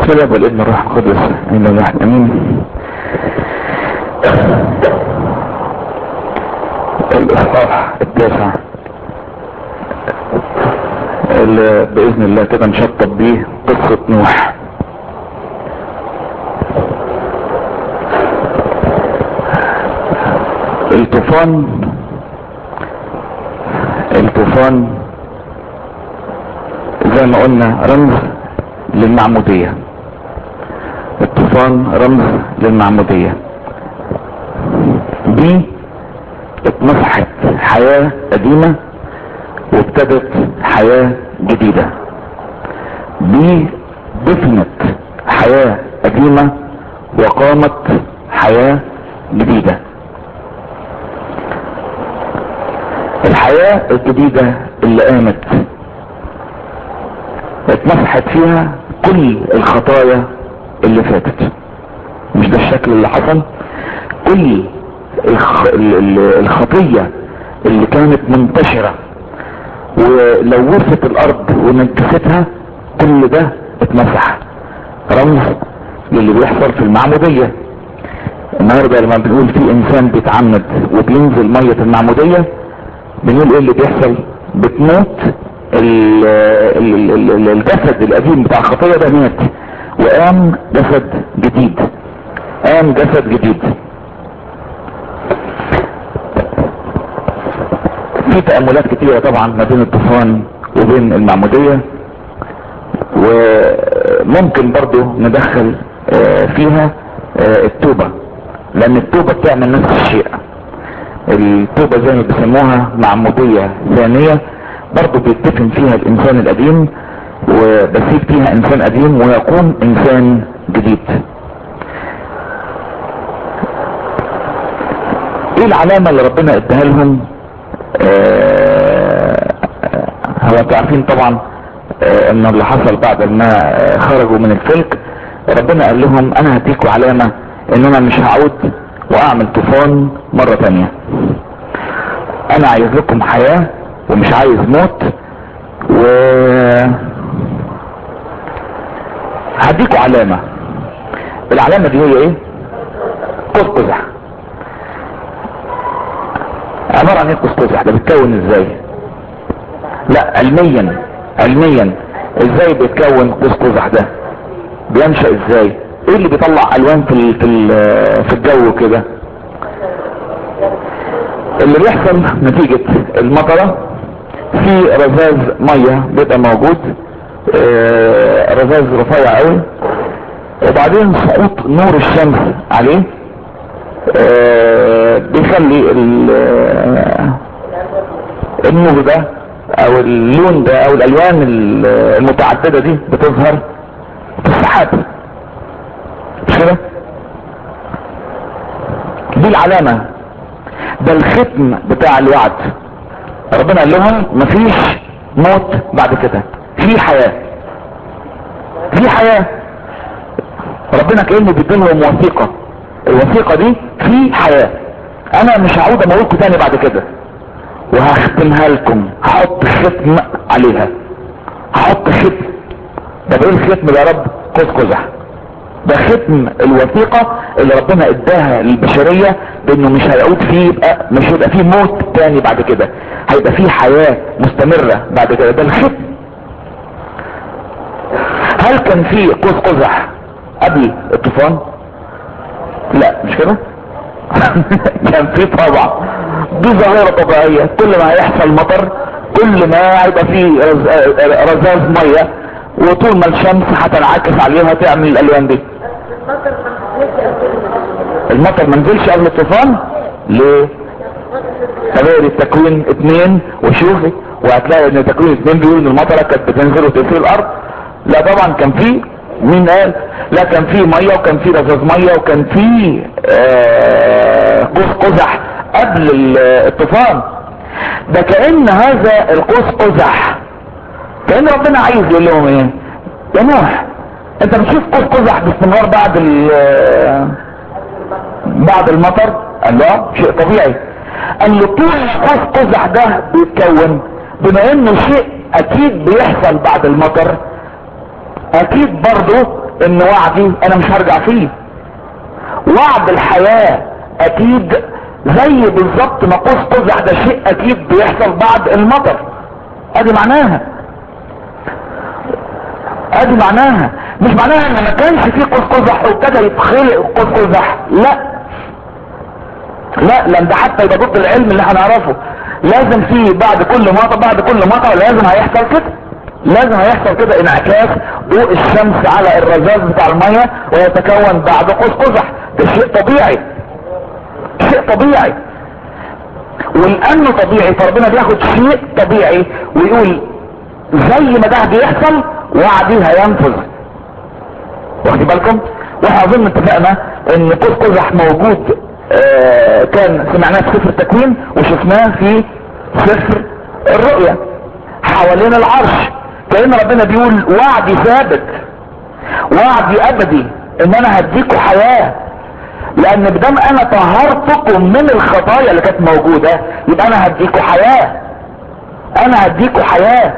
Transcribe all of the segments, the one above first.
بسم الله والابن الروح القدس ان الله امين الاصحاح التاسع اللي باذن الله كده نشطب بيه قصة نوح الطوفان الطوفان زي ما قلنا رمز للمعمودية الطوفان رمز للمعمودية دي اتمسحت حياة قديمة وابتدت حياة جديدة دي دفنت حياة قديمة وقامت حياة جديدة الحياة الجديدة اللي قامت اتمسحت فيها كل الخطايا اللي فاتت مش ده الشكل اللي حصل كل الخ... الخطية اللي كانت منتشرة ولوثت الارض ونجستها كل ده اتمسح رمز للي بيحصل في المعمودية النهاردة لما بنقول في انسان بيتعمد وبينزل مية المعمودية بنقول ايه اللي بيحصل بتموت ال ال ال الجسد القديم بتاع الخطية ده مات وقام جسد جديد قام جسد جديد في تأملات كتيرة طبعا ما بين الطوفان وبين المعمودية وممكن برضو ندخل فيها التوبة لان التوبة بتعمل نفس الشيء التوبة زي ما بيسموها معمودية ثانية برضو بيدفن فيها الانسان القديم وبسيب فيها انسان قديم ويقوم انسان جديد ايه العلامة اللي ربنا اداها لهم هو انتوا عارفين طبعا آه ان اللي حصل بعد ما آه خرجوا من الفلك ربنا قال لهم انا هديكوا علامة ان انا مش هعود واعمل طوفان مرة تانية انا عايز لكم حياة ومش عايز موت و هديكوا علامة العلامة دي هي ايه قوس قزح عبارة عن ايه قوس قزح ده بيتكون ازاي لا علميا علميا ازاي بيتكون قوس قزح ده بينشأ ازاي ايه اللي بيطلع الوان في ال في ال في الجو كده اللي بيحصل نتيجة المطرة في رذاذ مية بيبقى موجود آه رذاذ رفيع قوي وبعدين سقوط نور الشمس عليه آه بيخلي النور ده او اللون ده او الالوان المتعددة دي بتظهر في السحاب مش كده دي العلامة ده الختم بتاع الوعد ربنا قال لهم مفيش موت بعد كده في حياة في حياة ربنا كأنه بيديلهم وثيقة الوثيقة دي في حياة انا مش هعود اموتكم تاني بعد كده وهختمها لكم هحط ختم عليها هحط ختم طب ايه الختم ده يا رب قوس قزح ده ختم الوثيقة اللي ربنا اداها للبشرية بانه مش هيعود فيه يبقى مش هيبقى فيه موت تاني بعد كده هيبقى فيه حياة مستمرة بعد كده ده الختم هل كان فيه قوس قزح قبل الطوفان لا مش كده كان فيه طبعا دي ظاهرة طبيعية كل ما هيحصل مطر كل ما هيبقى فيه رذاذ مية وطول ما الشمس هتنعكس عليها تعمل الالوان دي المطر ما نزلش قبل الطوفان ليه تغير التكوين اتنين وشوفي وهتلاقي ان تكوين اتنين بيقول ان المطرة كانت بتنزل وتقفل الارض لا طبعا كان في مين قال لا كان في مية وكان في رذاذ مية وكان في قوس قزح قبل الطوفان ده كأن هذا القوس قزح كأن ربنا عايز يقول لهم ايه يا نوح انت بتشوف قوس قزح باستمرار بعد بعد المطر قال له شيء طبيعي قال له طول قوس قزح ده بيتكون بما انه شيء اكيد بيحصل بعد المطر اكيد برضه ان وعدي انا مش هرجع فيه وعد الحياة اكيد زي بالظبط ما قوس قزح ده شيء اكيد بيحصل بعد المطر ادي معناها ادي معناها مش معناها ان ما كانش في قوس قزح وابتدى يتخلق قوس قزح لا لا لان ده حتى يبقى ضد العلم اللي هنعرفه لازم في بعد كل مطر بعد كل مطر لازم هيحصل كده لازم هيحصل كده انعكاس ضوء الشمس على الرذاذ بتاع المية ويتكون بعد قوس قزح ده شيء طبيعي شيء طبيعي ولانه طبيعي فربنا بياخد شيء طبيعي ويقول زي ما ده بيحصل وعدي هينفذ واخدين بالكم واحنا اظن اتفقنا ان قوس قزح موجود آه كان سمعناه في سفر التكوين وشفناه في سفر الرؤيا حوالين العرش كأن ربنا بيقول وعدي ثابت وعدي ابدي ان انا هديكوا حياة لان بدم انا طهرتكم من الخطايا اللي كانت موجودة يبقى انا هديكوا حياة انا هديكوا حياة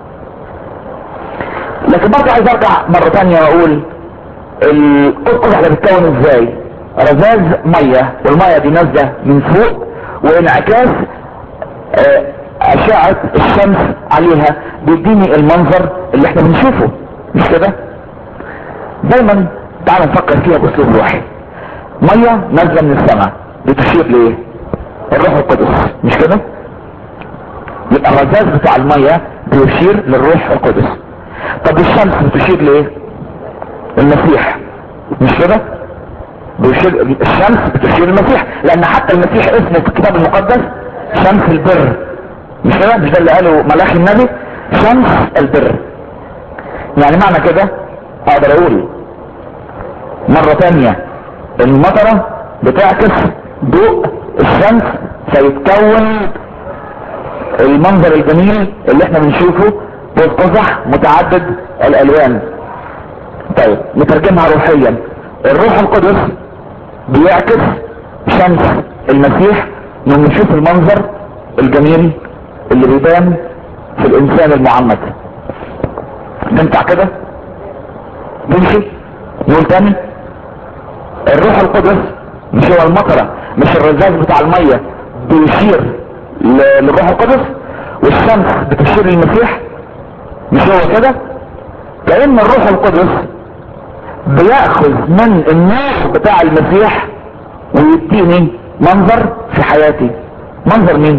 لكن برضه عايز ارجع مرة تانية واقول القصة اللي بتتكون ازاي رذاذ مية والمية دي نازلة من فوق وانعكاس اه اشعة الشمس عليها بيديني المنظر اللي احنا بنشوفه مش كده دايما تعال نفكر فيها باسلوب روحي مية نازلة من السماء بتشير لايه الروح القدس مش كده يبقى الرذاذ بتاع المية بيشير للروح القدس طب الشمس بتشير لايه المسيح مش كده بيشير الشمس بتشير المسيح لان حتى المسيح اسمه في الكتاب المقدس شمس البر مش كده مش ده اللي قاله ملاخي النبي شمس البر يعني معنى كده اقدر اقول مرة تانية المطرة بتعكس ضوء الشمس فيتكون المنظر الجميل اللي احنا بنشوفه قزح متعدد الالوان طيب نترجمها روحيا الروح القدس بيعكس شمس المسيح لما نشوف المنظر الجميل اللي بيبان في الانسان المعمد ننفع كده نمشي نقول تاني الروح القدس مش هو المطرة مش الرذاذ بتاع المية بيشير للروح القدس والشمس بتشير للمسيح مش هو كده كأن الروح القدس بيأخذ من النور بتاع المسيح ويديني منظر في حياتي منظر مين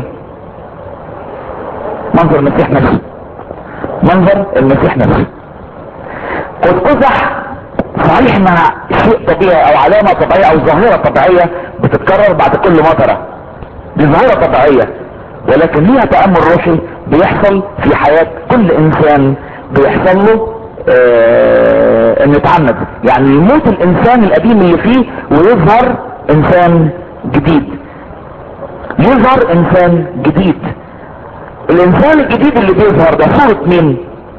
منظر المسيح نفسه منظر المسيح نفسه قد قزح صحيح انها شيء طبيعي او علامة طبيعية او ظاهرة طبيعية بتتكرر بعد كل مطرة دي ظاهرة طبيعية ولكن ليها تأمل روحي بيحصل في حياة كل انسان بيحصل له اه انه يتعمد يعني يموت الانسان القديم اللي فيه ويظهر انسان جديد يظهر انسان جديد الانسان الجديد اللي بيظهر ده صورة مين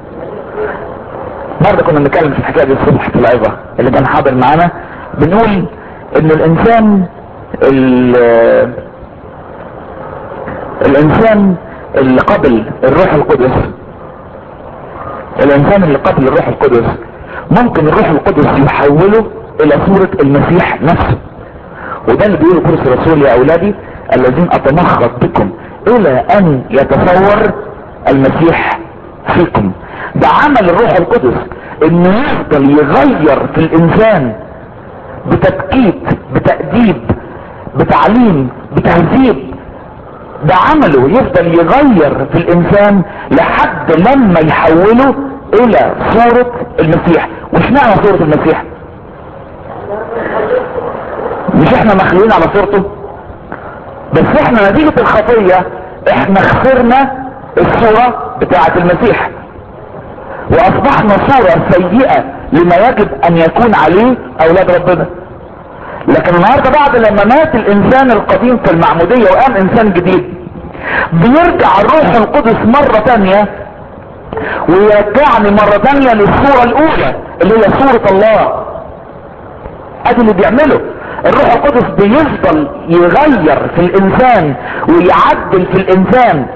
برضه كنا بنتكلم في الحكايه دي الصبح في العظه اللي كان حاضر معانا بنقول ان الانسان الانسان اللي قبل الروح القدس الانسان اللي قبل الروح القدس ممكن الروح القدس يحوله الى صورة المسيح نفسه وده اللي بيقوله بولس الرسول يا اولادي الذين اتمخض بكم الى ان يتصور المسيح فيكم ده عمل الروح القدس انه يفضل يغير في الانسان بتبكيت بتأديب بتعليم بتهذيب ده عمله يفضل يغير في الانسان لحد لما يحوله الى صورة المسيح وش معنى صورة المسيح مش احنا مخلوقين على صورته بس احنا نتيجة الخطية احنا خسرنا الصورة بتاعة المسيح واصبحنا صورة سيئة لما يجب ان يكون عليه اولاد ربنا لكن النهاردة بعد لما مات الانسان القديم في المعمودية وقام انسان جديد بيرجع الروح القدس مرة تانية ويرجعني مرة تانية للصورة الاولى اللي هي صورة الله ادي اللي بيعمله الروح القدس بيفضل يغير في الانسان ويعدل في الانسان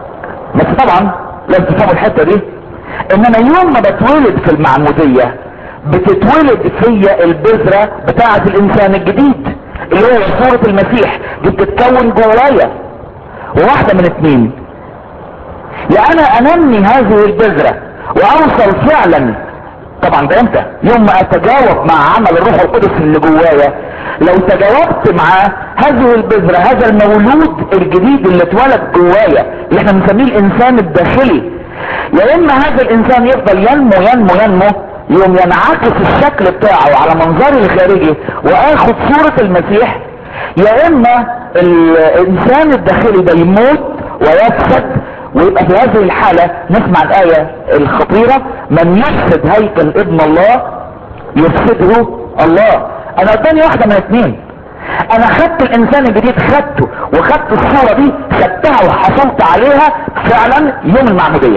بس طبعا لازم تفهموا الحته دي ان انا يوم ما بتولد في المعموديه بتتولد فيا البذرة بتاعة الانسان الجديد اللي هو صورة المسيح دي بتتكون جوايا وواحدة من اتنين يا انا انمي هذه البذرة واوصل فعلا طبعا ده امتى يوم ما اتجاوب مع عمل الروح القدس اللي جوايا لو تجاوبت مع هذه البذرة هذا المولود الجديد اللي اتولد جوايا اللي احنا بنسميه الانسان الداخلي يا اما هذا الانسان يفضل ينمو ينمو ينمو يوم ينعكس الشكل بتاعه على منظري الخارجي واخد صورة المسيح يا اما الانسان الداخلي ده يموت ويفسد ويبقى في هذه الحالة نسمع الآية الخطيرة من يفسد هيكل ابن الله يفسده الله انا قدامي واحدة من اتنين انا خدت الانسان الجديد خدته وخدت الصورة دي خدتها وحصلت عليها فعلا يوم المعمودية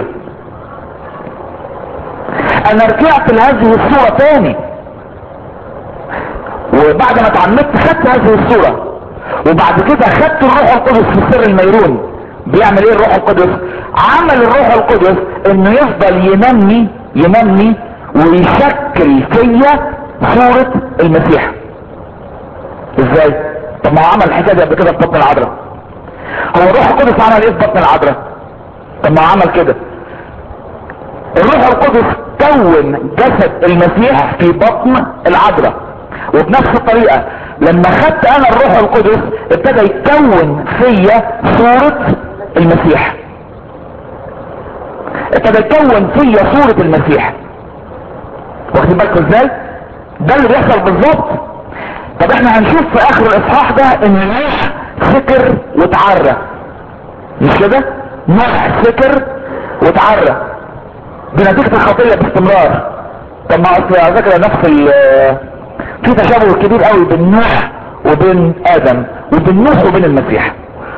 انا رجعت لهذه الصورة تاني وبعد ما اتعمدت خدت هذه الصورة وبعد كده خدت الروح القدس في سر الميرون بيعمل ايه الروح القدس عمل الروح القدس انه يفضل ينمي ينمي ويشكل فيا صورة المسيح ازاي طب ما هو عمل الحكايه دي قبل كده في بطن العذراء هو الروح القدس عمل ايه في بطن العذراء طب ما هو عمل كده الروح القدس كون جسد المسيح في بطن العذراء وبنفس الطريقة لما خدت انا الروح القدس ابتدى يكون فيا صورة المسيح ابتدى يكون فيا صورة المسيح واخدين بالكم ازاي ده اللي بيحصل بالظبط طب احنا هنشوف في اخر الاصحاح ده ان نوح سكر وتعرى مش كده نوح سكر وتعرى بنتيجة الخطية باستمرار طب ما اصل على فكرة نفس ال في تشابه كبير قوي بين نوح وبين ادم وبين نوح وبين المسيح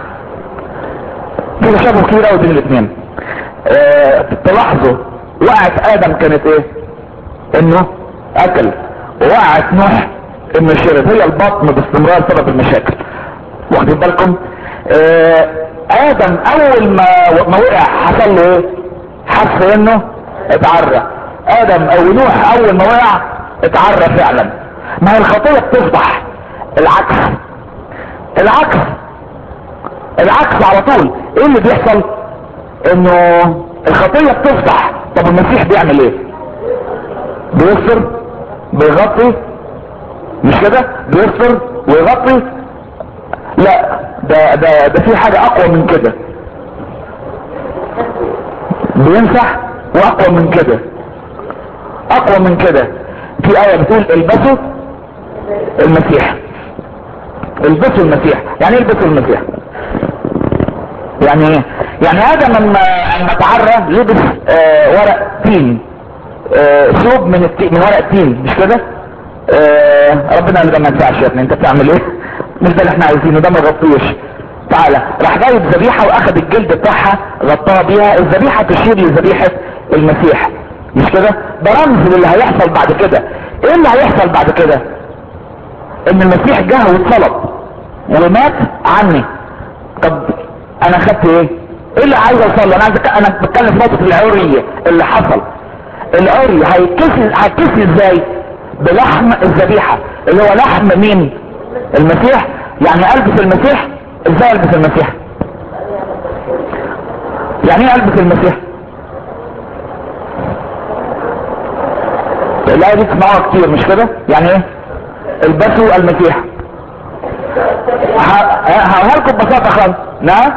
في تشابه كبير قوي بين الاثنين اه تلاحظوا وقعت ادم كانت ايه انه اكل ووقعت نوح انه شرب هي البطن باستمرار سبب المشاكل واخدين بالكم اه ادم اول ما ما وقع حصل له ايه حس انه اتعرى ادم او نوح اول ما وقع اتعرى فعلا ما هي الخطية بتصبح العكس العكس العكس على طول ايه اللي بيحصل انه الخطية بتصبح طب المسيح بيعمل ايه بيصر بيغطي مش كده بيصر ويغطي لا ده ده ده في حاجة اقوى من كده بيمسح واقوى من كده اقوى من كده في ايه بتقول البسوا المسيح البسوا المسيح يعني ايه البسوا المسيح يعني ايه يعني ادم لما لما تعرى لبس آه ورق تين آه ثوب من التين من ورق التين مش كده آه ربنا قال ده ما ينفعش يا ابني انت بتعمل ايه مش ده اللي احنا عايزينه ده ما يغطيش تعالى راح جايب ذبيحه واخد الجلد بتاعها غطاها بيها الذبيحه تشير لذبيحه المسيح مش كده ده رمز للي هيحصل بعد كده ايه اللي هيحصل بعد كده ان المسيح جه واتصلب ومات عني طب انا خدت ايه ايه اللي عايز اوصل له انا عايز أك... انا بتكلم في نقطه العري اللي حصل العري هيتكسل هيتكسل ازاي بلحم الذبيحه اللي هو لحم مين المسيح يعني البس المسيح ازاي البس المسيح يعني ايه البس المسيح الايه دي تسمعوها كتير مش كده يعني ايه البسوا المسيح هقولها لكم ببساطه خالص نعم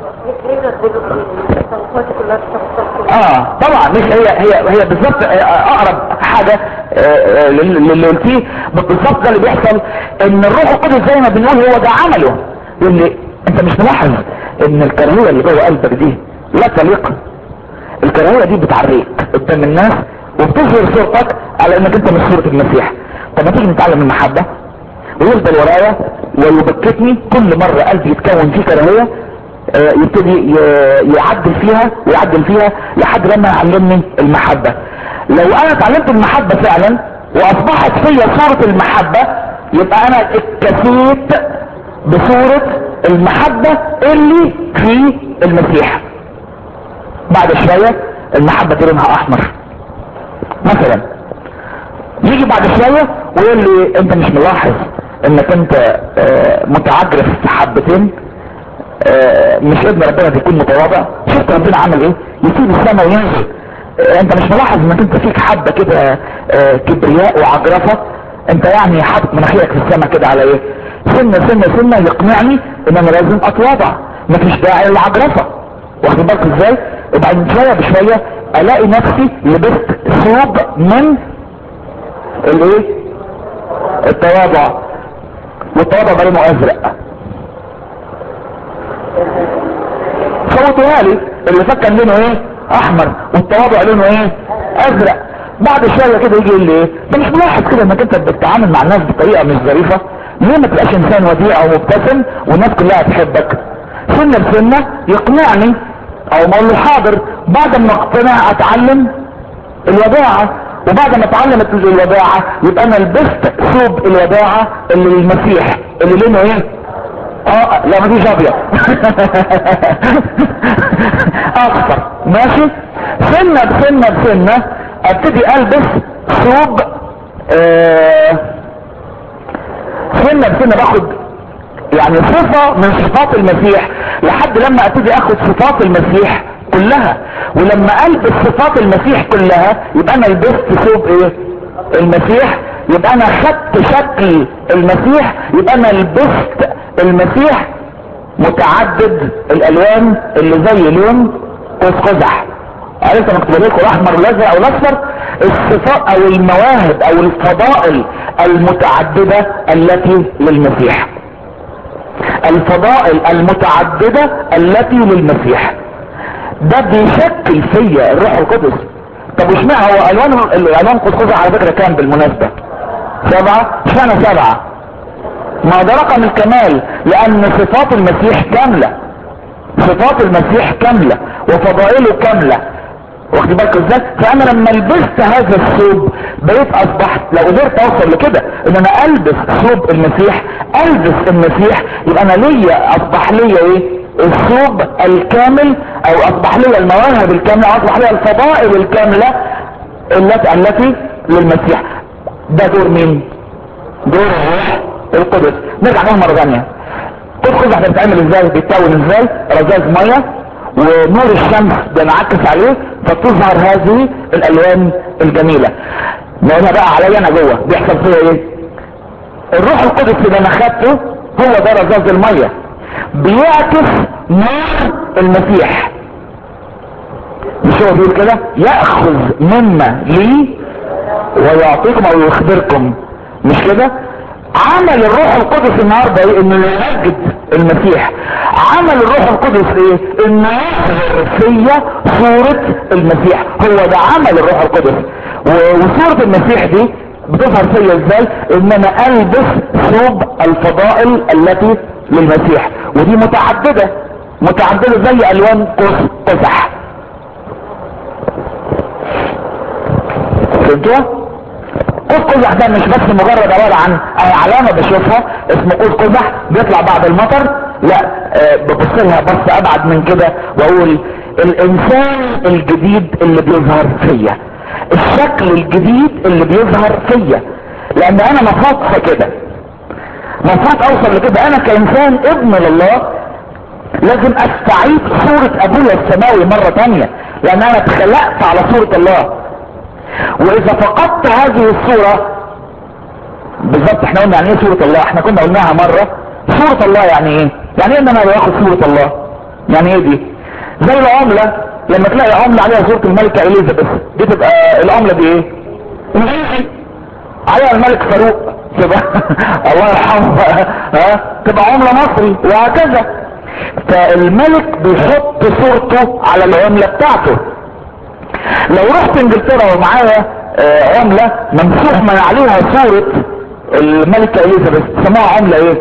اه طبعا مش هي هي هي بالظبط اقرب حاجه للي قلتيه بالظبط ده اللي بيحصل ان الروح القدس زي ما بنقول هو ده عمله اللي انت مش ملاحظ ان الكراهيه اللي جوه قلبك دي لا تليق الكراهيه دي بتعريك قدام الناس وبتظهر صورتك على انك انت مش صورة المسيح طب ما تيجي نتعلم المحبة ويفضل ورايا ويبكتني كل مرة قلبي يتكون فيه كراهية آه يبتدي يعدل فيها ويعدل فيها لحد لما يعلمني المحبة لو انا اتعلمت المحبة فعلا واصبحت فيا صورة المحبة يبقى انا اتكفيت بصورة المحبة اللي في المسيح بعد شوية المحبة دي لونها احمر مثلا يجي بعد شوية ويقول لي انت مش ملاحظ انك انت آه، متعجرف في حبتين آه، مش ابن ربنا تكون متواضع شفت ربنا عمل ايه يسيب السماء وينزل آه، انت مش ملاحظ انك انت فيك حبة كده آه، كبرياء وعجرفة انت يعني حاطط مناخيرك في السماء كده على ايه سنة سنة سنة يقنعني ان انا لازم اتواضع مفيش داعي للعجرفة واخد بالك ازاي وبعدين شوية بشوية الاقي نفسي لبست ثوب من الايه التواضع والتواضع ده لونه ازرق صوتها لي اللي فات كان لونه ايه احمر والتواضع لونه ايه ازرق بعد شويه كده يجي يقول لي ايه انت مش ملاحظ كده انك انت بتتعامل مع الناس بطريقه مش ظريفه ليه ما تبقاش انسان وديع او مبتسم والناس كلها تحبك سنه بسنه يقنعني او ما اقول له حاضر بعد ما اقتنع اتعلم الوداعه وبعد ما اتعلمت الوداعه يبقى انا لبست ثوب الوداعه اللي للمسيح اللي لونه ايه اه لا مفيش ابيض اخضر ماشي سنة بسنة بسنة ابتدي البس ثوب آه سنة بسنة باخد يعني صفة من صفات المسيح لحد لما ابتدي اخد صفات المسيح كلها ولما البس صفات المسيح كلها يبقى انا لبست ثوب ايه المسيح يبقى انا خدت شكل المسيح يبقى انا لبست المسيح متعدد الالوان اللي زي لون قوس قزح عرفت مكتوب لكم الاحمر والازرق او الاصفر الصفات او المواهب او الفضائل المتعددة التي للمسيح الفضائل المتعددة التي للمسيح ده بيشكل فيا الروح القدس طب واشمعنى هو الوان الالوان قوس قزح على فكرة كام بالمناسبة سبعة اشمعنى سبعة ما ده رقم الكمال لان صفات المسيح كاملة صفات المسيح كاملة وفضائله كاملة واخد بالك ازاي فانا لما لبست هذا الثوب بقيت اصبحت لو قدرت اوصل لكده ان انا البس ثوب المسيح البس المسيح يبقى انا ليا اصبح ليا ايه الثوب الكامل او اصبح ليا المواهب الكاملة او اصبح ليا الفضائل الكاملة التي التي للمسيح ده دور مين دور الروح القدس نرجع نقول مرة ثانية قوس قزح ده بيتعمل ازاي بيتكون ازاي رذاذ ميه ونور الشمس بينعكس عليه فتظهر هذه الالوان الجميله نقولها بقى عليا انا جوه بيحصل فيها ايه الروح القدس اللي انا خدته هو ده رذاذ الميه بيعكس نور المسيح مش هو بيقول كده ياخذ مما لي ويعطيكم او يخبركم مش كده عمل الروح القدس النهارده ايه انه يمجد المسيح عمل الروح القدس ايه انه يظهر فيا صورة المسيح هو ده عمل الروح القدس وصورة المسيح دي بتظهر فيا ازاي ان انا البس ثوب الفضائل التي للمسيح ودي متعددة متعددة زي الوان قوس قزح فهمتوها؟ قوس قزح ده مش بس مجرد عبارة عن علامة بشوفها اسمه قوس قزح بيطلع بعد المطر لا أه ببص لها بص ابعد من كده واقول الانسان الجديد اللي بيظهر فيا الشكل الجديد اللي بيظهر فيا لان انا مفروض في كده مفروض اوصل لكده انا كانسان ابن لله لازم استعيد صورة ابويا السماوي مرة تانية لان انا اتخلقت على صورة الله واذا فقدت هذه الصورة بالظبط احنا قلنا يعني ايه صورة الله احنا كنا قلناها مرة صورة الله يعني ايه يعني ايه ان انا باخد صورة الله يعني ايه دي زي العملة لما تلاقي عملة عليها صورة الملكة اليزابيث دي تبقى العملة دي ايه انجليزي عليها الملك فاروق تبقى الله يرحمه ها تبقى عملة مصري وهكذا فالملك بيحط صورته على العملة بتاعته لو رحت انجلترا ومعايا آه عملة ممسوح من عليها صورة الملكة اليزابيث سموها عملة ايه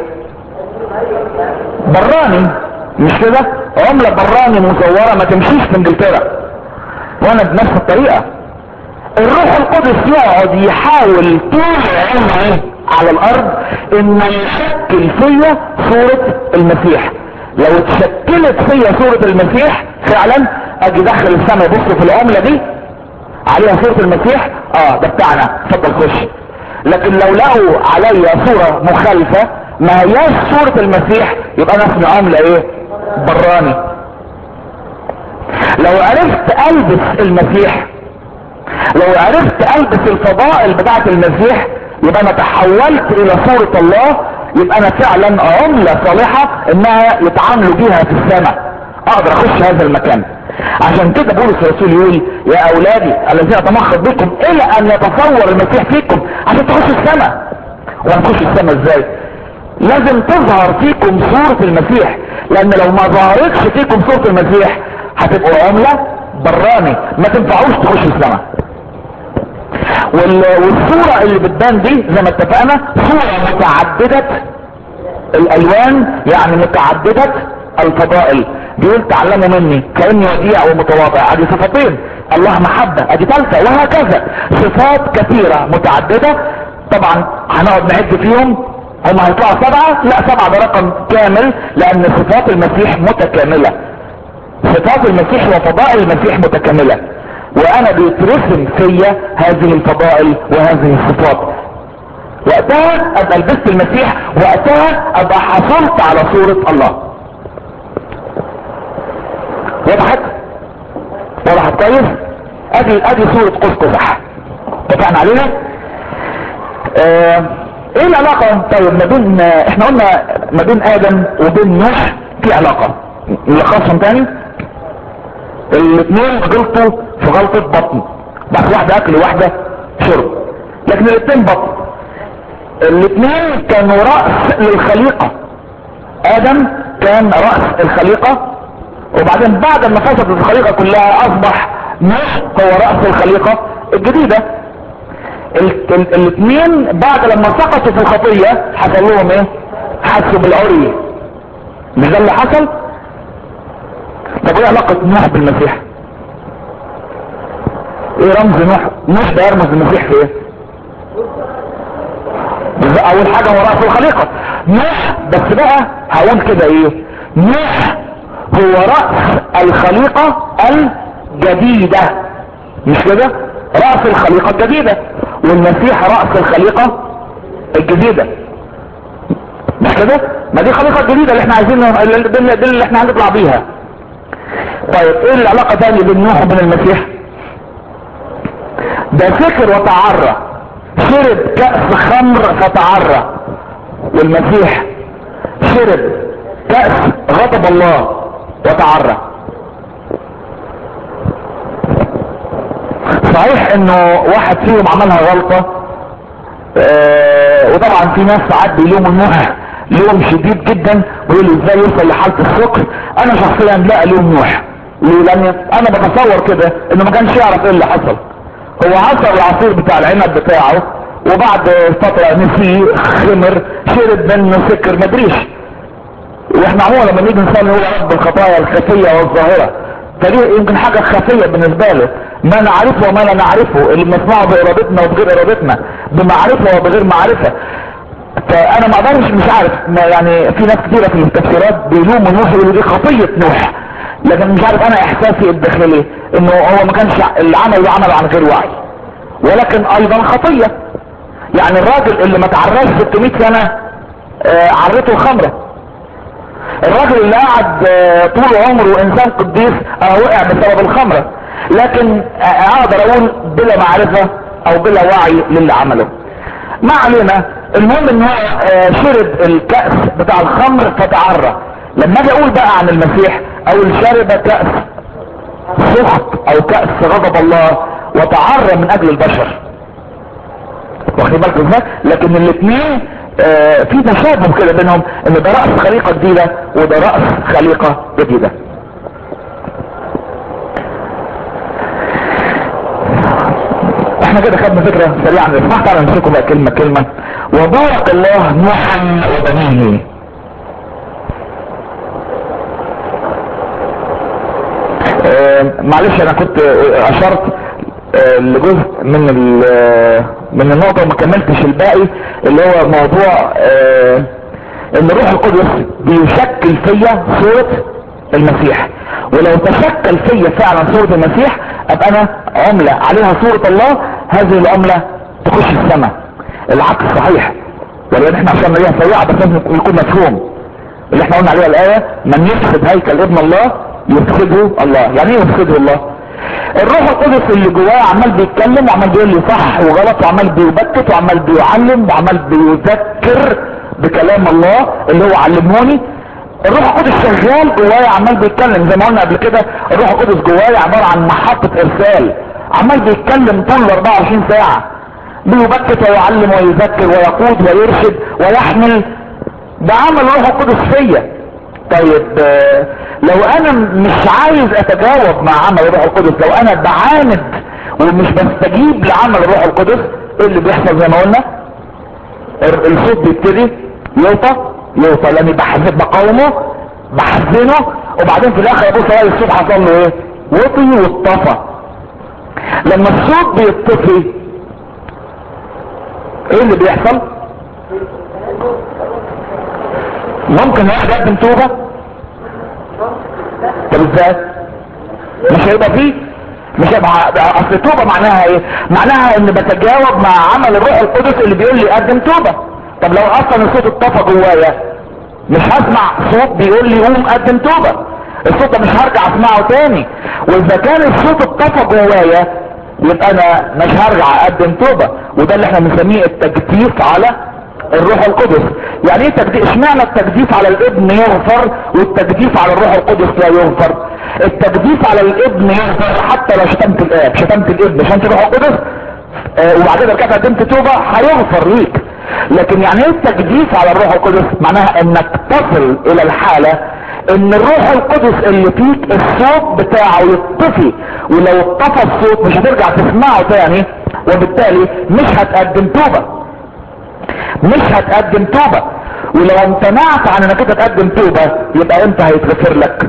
براني مش كده عملة براني مزورة ما تمشيش في انجلترا وانا بنفس الطريقة الروح القدس يقعد يحاول طول عمره على الارض ان يشكل فيا صورة المسيح لو اتشكلت فيا صورة المسيح فعلا اجي داخل السماء بص في العملة دي عليها صورة المسيح اه ده بتاعنا اتفضل خش لكن لو لقوا عليا صورة مخالفة ما هياش صورة المسيح يبقى انا اسمي عملة ايه براني لو عرفت البس المسيح لو عرفت البس الفضائل بتاعت المسيح يبقى انا تحولت الى صورة الله يبقى انا فعلا عملة صالحة انها يتعاملوا بيها في السماء اقدر اخش هذا المكان عشان كده بولس الرسول يقول يا اولادي الذين اتمخض بكم الى ان يتصور المسيح فيكم عشان تخشوا السماء وهنخش السماء ازاي لازم تظهر فيكم صورة المسيح لان لو ما ظهرتش فيكم صورة المسيح هتبقوا عملة براني ما تنفعوش تخشوا السماء والصورة اللي بتبان دي زي ما اتفقنا صورة متعددة الالوان يعني متعددة الفضائل بيقول تعلموا مني كاني وديع ومتواضع ادي صفتين الله محبة ادي ثالثة وهكذا صفات كثيرة متعددة طبعا هنقعد نعد فيهم هم هيطلعوا سبعة لا سبعة ده رقم كامل لان صفات المسيح متكاملة صفات المسيح وفضائل المسيح متكاملة وانا بيترسم فيا هذه الفضائل وهذه الصفات وقتها ابقى لبست المسيح وقتها ابقى حصلت على صورة الله وضحت وضحت كويس ادي ادي صورة قوس قزح اتفقنا عليها اه ايه العلاقة طيب ما بين احنا قلنا ما بين ادم وبين نوح في علاقة نلخصهم تاني الاثنين غلطوا في غلطة بطن بس واحدة اكل وواحدة شرب لكن الاثنين بطن الاثنين كانوا رأس للخليقة ادم كان رأس الخليقة وبعدين بعد ما فسدت الخليقة كلها اصبح نوح هو رأس الخليقة الجديدة الاثنين بعد لما سقطوا في الخطية حصل لهم ايه حسوا بالعري مش ده اللي حصل طب ايه علاقة نوح بالمسيح ايه رمز نوح نوح ده يرمز المسيح في ايه اول حاجة هو رأس الخليقة نوح بس بقى هقول كده ايه نوح هو رأس الخليقة الجديدة مش كده رأس الخليقة الجديدة والمسيح رأس الخليقة الجديدة مش كده ما دي خليقة جديدة اللي احنا عايزين دي اللي احنا هنطلع بيها طيب ايه العلاقة تاني بين نوح وبين المسيح ده سكر وتعرى شرب كأس خمر فتعرى والمسيح شرب كأس غضب الله وتعرى صحيح انه واحد فيهم عملها غلطة اه وطبعا في ناس ساعات بيلوموا نوح لوم شديد جدا ويقولوا ازاي يوصل لحالة السكر انا شخصيا لا الوم نوح ليه لان انا بتصور كده انه ما كانش يعرف ايه اللي حصل هو عصر العصير بتاع العنب بتاعه وبعد فترة نسيه خمر شرب منه سكر مدريش واحنا عموما لما نيجي نصلي هو رب الخطايا الخفية والظاهرة فدي يمكن حاجة خفية بالنسبة له ما نعرفه وما لا نعرفه اللي بنسمعه بارادتنا وبغير ارادتنا بمعرفة وبغير معرفة فانا ما اقدرش مش عارف ما يعني في ناس كثيرة في التفسيرات بيلوموا نوح يقولوا دي خطية نوح لكن مش عارف انا احساسي الداخلي انه هو ما كانش العمل عمل عن غير وعي ولكن ايضا خطية يعني الراجل اللي ما تعرفش 600 سنة آه عرته الخمرة الراجل اللي قعد آه طول عمره انسان قديس اه وقع بسبب الخمرة لكن آه اقدر اقول بلا معرفة او بلا وعي للي عمله ما علينا المهم ان هو شرب الكأس بتاع الخمر فتعرى لما اجي اقول بقى عن المسيح او شرب كأس سخط او كأس غضب الله وتعرى من اجل البشر واخدين بالكم ازاي لكن الاثنين آه في تشابه كده بينهم ان ده رأس خليقة جديدة وده رأس خليقة جديدة احنا كده خدنا فكرة سريعة عن الاسمح تعالى نمسكوا بقى كلمة كلمة وبارك الله نوحا وبنيه اه معلش انا كنت اشرت اه لجزء من من النقطة وما كملتش الباقي اللي هو موضوع اه ان الروح القدس بيشكل فيا صورة المسيح ولو تشكل فيا فعلا صورة المسيح ابقى انا عملة عليها صورة الله هذه العملة تخش السماء العكس صحيح ولكن احنا عشان نلاقيها سريعة بس لازم يكون مفهوم اللي احنا قلنا عليها الآية من يفسد هيكل ابن الله يفسده الله يعني ايه يفسده الله الروح القدس اللي جواه عمال بيتكلم وعمال بيقول لي صح وغلط وعمال بيبكت وعمال بيعلم وعمال بيذكر بكلام الله اللي هو علموني الروح القدس شغال جوايا عمال بيتكلم زي ما قلنا قبل كده الروح القدس جوايا عبارة عن محطة ارسال عمال بيتكلم طول 24 ساعة بيبكت ويعلم ويذكر ويقود ويرشد ويحمل ده عمل الروح القدس فيا طيب آه، لو انا مش عايز اتجاوب مع عمل الروح القدس لو انا بعاند ومش بستجيب لعمل الروح القدس ايه اللي بيحصل زي ما قلنا ال- الصوت بيبتدي يوطى يوطى لاني بحزن بقاومه بحزنه وبعدين في الاخر ابص الاقي الصوت حصل له ايه وطي واتطفى لما الصوت بيطفي ايه اللي بيحصل ممكن واحد يقدم توبة طب ازاي مش هيبقى فيه مش هيبقى اصل التوبة معناها ايه معناها ان بتجاوب مع عمل الروح القدس اللي بيقول لي قدم توبة طب لو اصلا الصوت اتطفى جوايا مش هسمع صوت بيقول لي قوم قدم توبة الصوت ده مش هرجع اسمعه تاني واذا كان الصوت اتطفى جوايا يبقى انا مش هرجع اقدم توبة وده اللي احنا بنسميه التجديف على الروح القدس يعني ايه تجديف اشمعنى التجديف على الابن يغفر والتجديف على الروح القدس لا يغفر التجديف على الابن يغفر حتى لو شتمت الاب شتمت الابن شتمت الروح القدس آه وبعدين رجعت قدمت توبة هيغفر ليك لكن يعني ايه التجديف على الروح القدس معناها انك تصل الى الحالة ان الروح القدس اللي فيك الصوت بتاعه يطفي ولو اتطفى الصوت مش هترجع تسمعه تاني وبالتالي مش هتقدم توبة مش هتقدم توبة ولو امتنعت عن انك انت تقدم توبة يبقى انت هيتغفر لك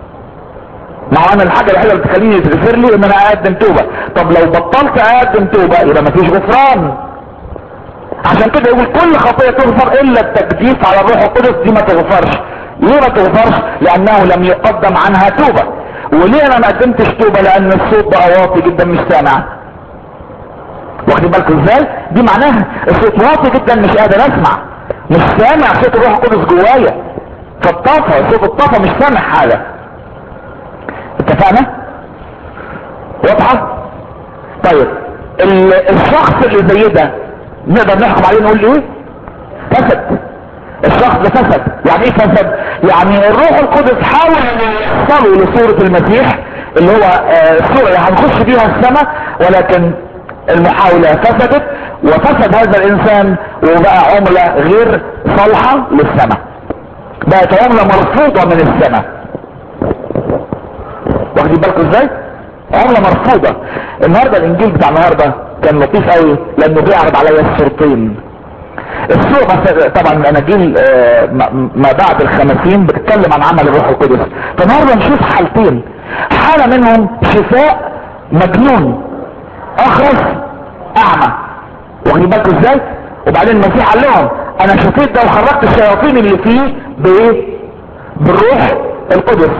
ما هو انا الحاجة الوحيدة اللي تخليني يتغفر لي ان انا اقدم توبة طب لو بطلت اقدم توبة يبقى مفيش غفران عشان كده يقول كل خطية تغفر الا التجديف على الروح القدس دي ما تغفرش ليه ما تغفرش لانه لم يقدم عنها توبة وليه انا ما قدمتش توبة لان الصوت بقى واطي جدا مش سامع واخدين بالكم ازاي دي معناها الصوت واطي جدا مش قادر اسمع مش سامع صوت الروح القدس جوايا فالطفى صوت الطفى مش سامع حاجه اتفقنا واضحه طيب ال- الشخص اللي زي ده نقدر نحكم عليه نقول ايه فسد الشخص ده فسد يعني ايه فسد يعني الروح القدس حاول ان يوصله لصورة المسيح اللي هو آه، الصورة اللي هنخش بيها السماء ولكن المحاولة فسدت وفسد هذا الانسان وبقى عملة غير صالحة للسماء بقت عملة مرفوضة من السماء واخدين بالكم ازاي عملة مرفوضة النهاردة الانجيل بتاع النهاردة كان لطيف قوي لانه بيعرض عليا الصورتين الصورة بس- طبعا الاناجيل آه، ما ما بعد الخمسين بتتكلم عن عمل الروح القدس فالنهارده نشوف حالتين حالة منهم شفاء مجنون اخرس اعمى واخدين بالكم ازاي وبعدين المسيح قال لهم انا شفيت ده وخرجت الشياطين اللي فيه بايه بالروح القدس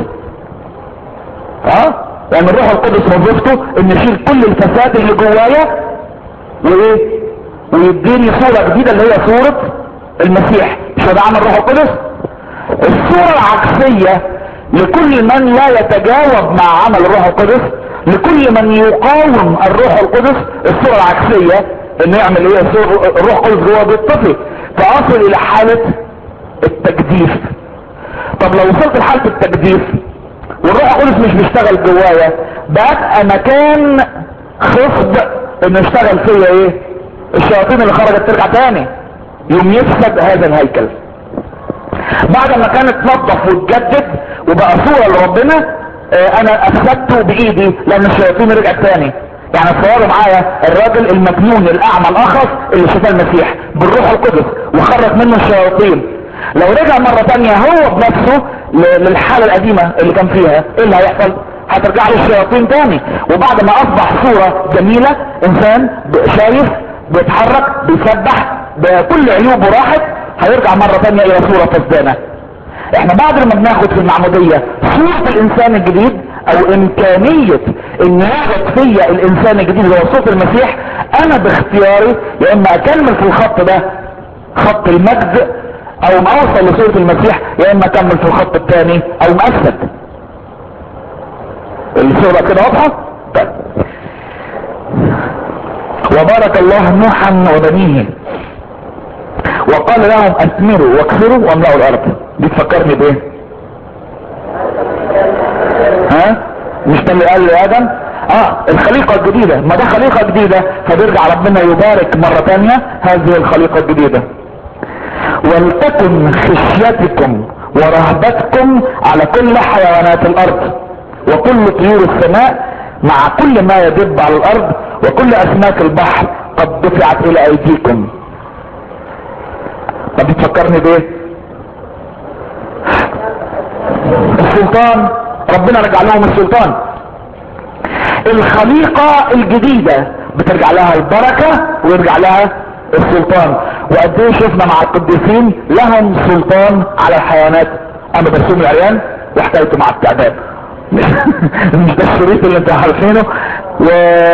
اه لان الروح القدس وظيفته ان يشيل كل الفساد اللي جوايا وايه ويديني صورة جديدة اللي هي صورة المسيح مش هو ده عمل الروح القدس الصورة العكسية لكل من لا يتجاوب مع عمل الروح القدس لكل من يقاوم الروح القدس الصورة العكسية انه يعمل ايه الصورة- الروح القدس جوه بيطفي فاصل الى حالة التجديف طب لو وصلت لحالة التجديف والروح القدس مش بيشتغل جوايا بقى مكان خصب انه يشتغل فيا ايه الشياطين اللي خرجت ترجع تاني يوم يفسد هذا الهيكل بعد ما كانت تنظف وتجدد وبقى صورة لربنا آه، انا افسدته بايدي لان الشياطين رجعت تاني يعني تصوروا معايا الراجل المجنون الاعمى الاخرس اللي شفاه المسيح بالروح القدس وخرج منه الشياطين لو رجع مرة تانية هو بنفسه ل- للحالة القديمة اللي كان فيها ايه اللي هيحصل هترجع له الشياطين تاني وبعد ما اصبح صورة جميلة انسان ب- شايف بيتحرك بيسبح بكل عيوبه راحت هيرجع مرة تانية الى صورة فسدانة احنا بعد ما بناخد في المعمودية صورة الانسان الجديد او امكانية ان يوجد فيا الانسان الجديد اللي هو صوت المسيح انا باختياري يا اما اكمل في الخط ده خط المجد او ما اوصل لصورة المسيح يا اما اكمل في الخط الثاني او ما افسد الصورة كده واضحة طيب وبارك الله نوحا وبنيه وقال لهم اثمروا واكثروا واملأوا الارض دي تفكرني بايه ها مش ده اللي قال لادم اه الخليقة الجديدة ما ده خليقة جديدة فبيرجع ربنا يبارك مرة تانية هذه الخليقة الجديدة ولتكن خشيتكم ورهبتكم على كل حيوانات الارض وكل طيور السماء مع كل ما يدب على الارض وكل اسماك البحر قد دفعت الى ايديكم طب بتفكرني بايه السلطان ربنا رجع لهم السلطان الخليقة الجديدة بترجع لها البركة ويرجع لها السلطان وقد ايه شفنا مع القديسين لهم سلطان على الحيوانات اما برسوم العريان وحكايته مع التعبان مش ده الشريط اللي انتوا عارفينه و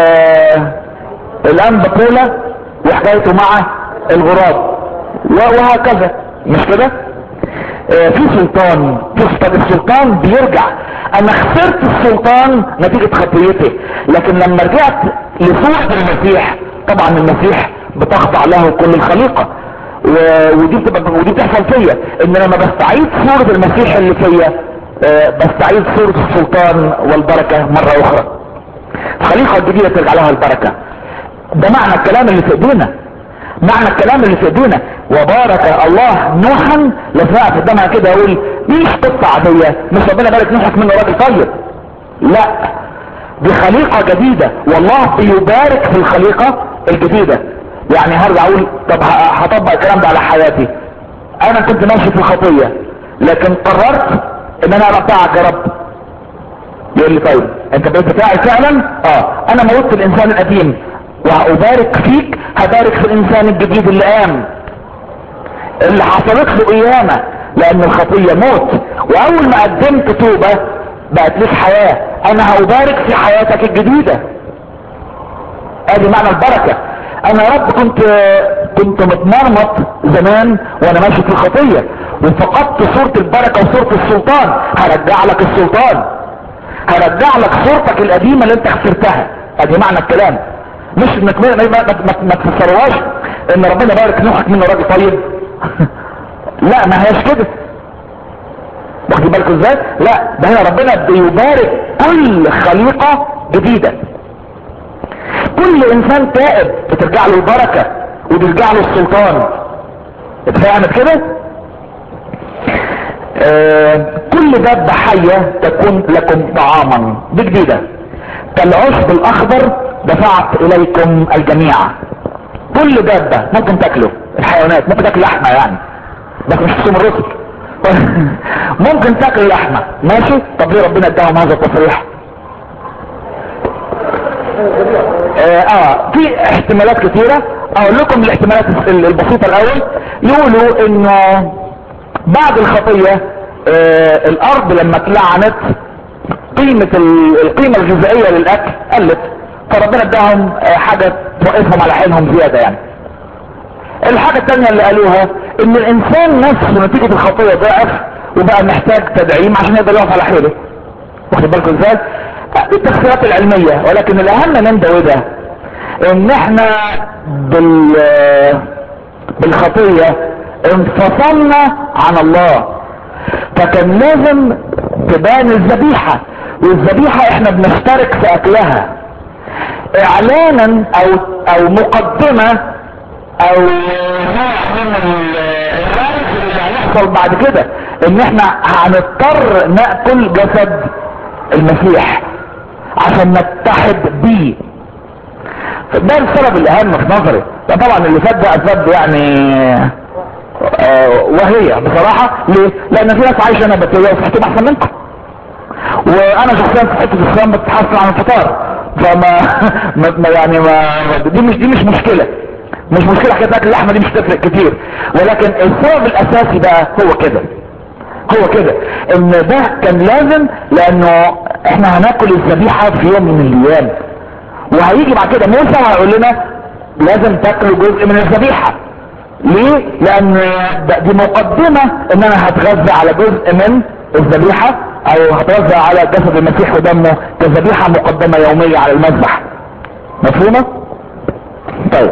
الانبا بولا وحكايته مع الغراب وهكذا مش كده آه في سلطان تفقد السلطان بيرجع انا خسرت السلطان نتيجة خطيتي لكن لما رجعت لصورة المسيح طبعا المسيح بتخضع له كل الخليقة ودي بتبقى ودي بتحصل فيا ان لما بستعيد صورة المسيح اللي فيا آه بستعيد صورة السلطان والبركة مرة اخرى الخليقة الجديدة ترجع لها البركة ده معنى الكلام اللي في ايدينا معنى الكلام اللي في ايدينا وبارك الله نوحا لساعة قدامها كده اقول مش قصة عادية مش ربنا بارك نوحك منه راجل طيب لا دي خليقة جديدة والله بيبارك في الخليقة الجديدة يعني هرجع اقول طب هطبق الكلام ده على حياتي انا كنت ماشي في الخطية لكن قررت ان انا ارفعك يا رب يقول لي طيب انت بقيت بتاعي فعلا اه انا موتت الانسان القديم وهأبارك فيك هبارك في الانسان الجديد اللي قام اللي حصلت له قيامة لان الخطية موت واول ما قدمت توبة بقت لك حياة انا هأبارك في حياتك الجديدة ادي معنى البركة انا يا رب كنت كنت متمرمط زمان وانا ماشي في الخطية وفقدت صورة البركة وصورة السلطان هرجع لك السلطان هرجع لك صورتك القديمة اللي انت خسرتها ادي معنى الكلام مش انك ما, ما, ما, ما تفسروهاش ان ربنا بارك نوحك منه راجل طيب لا ما هيش كده واخدين بالكم ازاي لا ده هنا ربنا بيبارك كل خليقة جديدة كل انسان تائب بترجع له البركة وبيرجع له السلطان اتفهمت كده آه كل دابة حية تكون لكم طعاما دي جديدة كالعشب الاخضر دفعت اليكم الجميع كل دابة ممكن تاكله الحيوانات ممكن تاكل لحمة يعني بس مش تصوم الرسل ممكن تاكل لحمة ماشي طب ليه ربنا اداهم هذا التصريح اه, آه في احتمالات كثيرة اقول لكم الاحتمالات البسيطة الاول يقولوا انه بعد الخطية آه الارض لما اتلعنت قيمة القيمة الغذائية للاكل قلت فربنا اداهم آه حاجة توقفهم على حيلهم زيادة يعني الحاجة التانية اللي قالوها ان الانسان نفسه نتيجة الخطية ضعف وبقى محتاج تدعيم عشان يقدر يقف على حيله واخد بالكم ازاي دي التفسيرات العلمية ولكن الاهم من ده وده ان احنا بال بالخطية انفصلنا عن الله فكان لازم تبان الذبيحة والذبيحة احنا بنشترك في اكلها اعلانا او او مقدمة او نوع من الرمز اللي هيحصل بعد كده ان احنا هنضطر ناكل جسد المسيح عشان نتحد بيه ده السبب الاهم في نظري طبعا اللي فات ده اسباب يعني آه وهي بصراحة ليه لان في ناس عايشة نباتية وصحتهم احسن منكم وانا شخصيا في حتة الصيام بتحصل عن الفطار فما ما يعني ما دي مش دي مش مشكلة مش مشكلة حكاية اكل اللحمة دي مش تفرق كتير ولكن السبب الاساسي بقى هو كده هو كده ان ده كان لازم لانه احنا هناكل الذبيحة في يوم من الايام وهيجي بعد كده موسى وهيقول لنا لازم تاكلوا جزء من الذبيحة ليه لان دي مقدمة ان انا هتغذى على جزء من الذبيحة او هتغذى على جسد المسيح ودمه كذبيحة مقدمة يومية على المذبح مفهومة طيب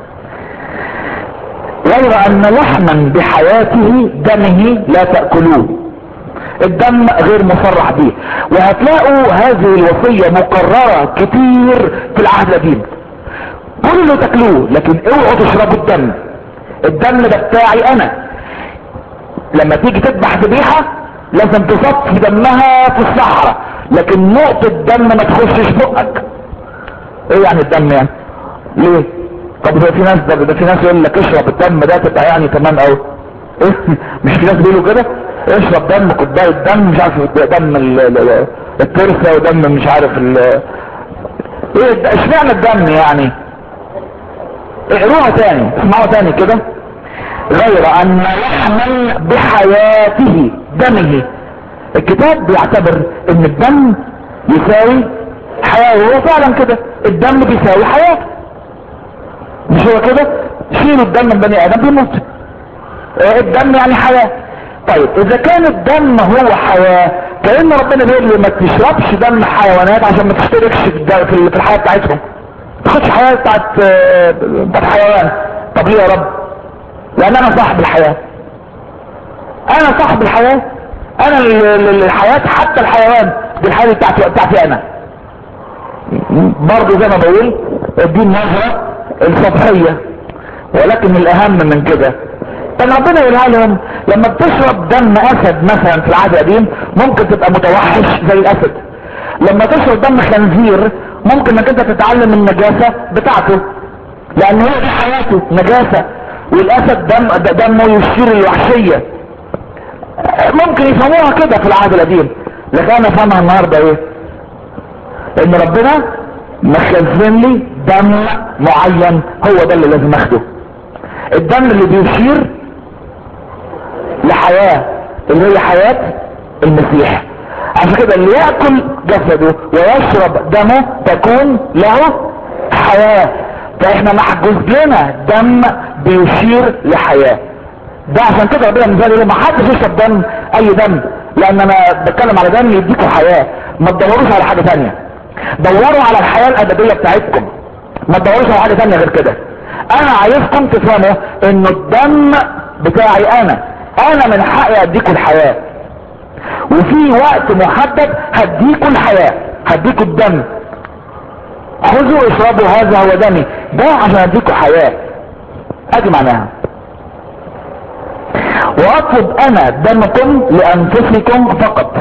غير ان لحما بحياته دمه لا تأكلوه الدم غير مصرح به وهتلاقوا هذه الوصية مقررة كتير في العهد القديم كله تاكلوه لكن اوعوا تشربوا الدم الدم ده بتاعي انا لما تيجي تذبح ذبيحه لازم تصفي دمها في الصحراء لكن نقطة دم ما تخشش بقك ايه يعني الدم يعني ليه طب ده في ناس ده, ده في ناس يقول لك اشرب الدم ده تبقى يعني تمام قوي ايه مش في ناس بيقولوا كده اشرب دم كوبايه دم مش عارف دم الترسه ودم مش عارف ال ايه اشمعنى الدم يعني اقروها تاني اسمعوا تاني كده غير ان لحما بحياته دمه الكتاب بيعتبر ان الدم يساوي حياة وهو فعلا كده الدم بيساوي حياة مش هو كده شيلوا الدم من بني ادم بيموت الدم يعني حياة طيب اذا كان الدم هو حياة كأن ربنا بيقول لي ما تشربش دم حيوانات عشان ما تشتركش في الحياة بتاعتهم تاخدش حياة بتاعت بتاعت حيوان طب ليه يا رب لان انا صاحب الحياة انا صاحب الحياة انا الحياة حتى الحيوان دي الحياة بتاعتي بتاعتي انا برضه زي ما بقول دي النظرة السطحية ولكن الاهم من كده كان ربنا يقولها لهم لما بتشرب دم اسد مثلا في العهد القديم ممكن تبقى متوحش زي الاسد لما تشرب دم خنزير ممكن انك انت تتعلم النجاسة بتاعته لان هي دي حياته نجاسة والاسد دم دمه يشير الوحشية ممكن يفهموها كده في العهد القديم لكن انا فهمها النهاردة ايه ان ربنا مخزن لي دم معين هو ده اللي لازم اخده الدم اللي بيشير لحياة اللي هي حياة المسيح عشان كده اللي يأكل جسده ويشرب دمه تكون له حياة فاحنا محجوز لنا دم بيشير لحياة ده عشان كده ربنا مثال يقول ما حدش يشرب دم اي دم لان انا بتكلم على دم يديكوا حياة ما تدوروش على حاجة تانية دوروا على الحياة الابدية بتاعتكم ما تدوروش على حاجة تانية غير كده انا عايزكم تفهموا انه الدم بتاعي انا انا من حقي اديكوا الحياة وفي وقت محدد هديكوا الحياة هديكوا الدم خذوا اشربوا هذا هو دمي ده عشان اديكوا حياة ادي معناها واطلب انا دمكم لانفسكم فقط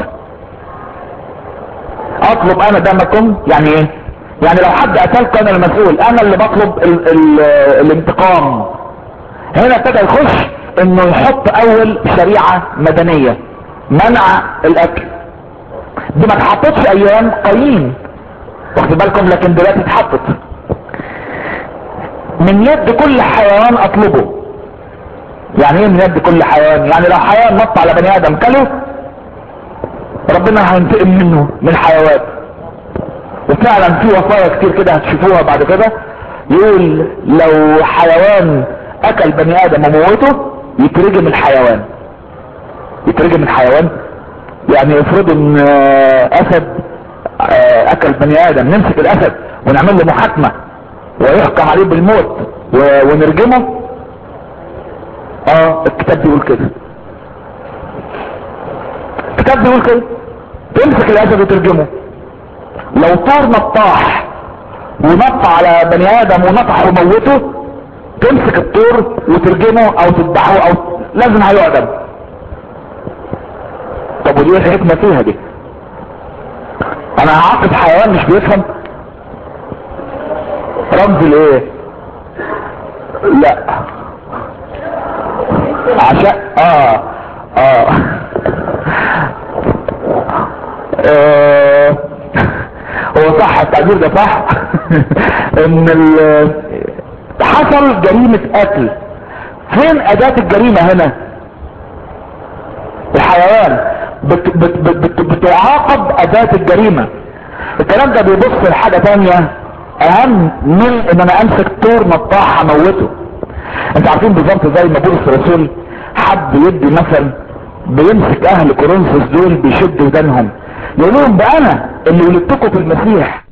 اطلب انا دمكم يعني ايه يعني لو حد قتلك انا المسؤول انا اللي بطلب ال ال الانتقام هنا ابتدى يخش انه يحط اول شريعة مدنية منع الاكل دي ما اتحطتش ايام قايين واخد بالكم لكن دلوقتي اتحطت من يد كل حيوان اطلبه يعني ايه من يد كل حيوان يعني لو حيوان نط على بني ادم كله ربنا هينتقم منه من الحيوان وفعلا في وصايا كتير كده هتشوفوها بعد كده يقول لو حيوان اكل بني ادم وموته يترجم الحيوان يترجم الحيوان يعني افرضوا ان اسد اكل بني ادم نمسك الاسد ونعمل له محاكمة ويحكم عليه بالموت ونرجمه اه الكتاب بيقول كده الكتاب بيقول كده تمسك الاسد وترجمه لو طار نطاح ونط على بني ادم ونطح وموته تمسك الطور وترجمه او تذبحه او لازم هيعدم طب ودي الحكمة فيها دي انا هعاقب حيوان مش بيفهم رمز الايه لا عشان اه اه, آه. هو صح التعبير ده صح ان حصل جريمة قتل فين اداة الجريمة هنا الحيوان بت بت بت بت بتعاقب اداة الجريمة الكلام ده بيبص لحاجة تانية اهم من ان انا امسك طور نطاح اموته انت عارفين بالظبط زي ما بولس الرسول حب يدي مثل بيمسك اهل كورنثوس دول بيشد ودانهم يقول لهم ده انا اللي ولدتكم في المسيح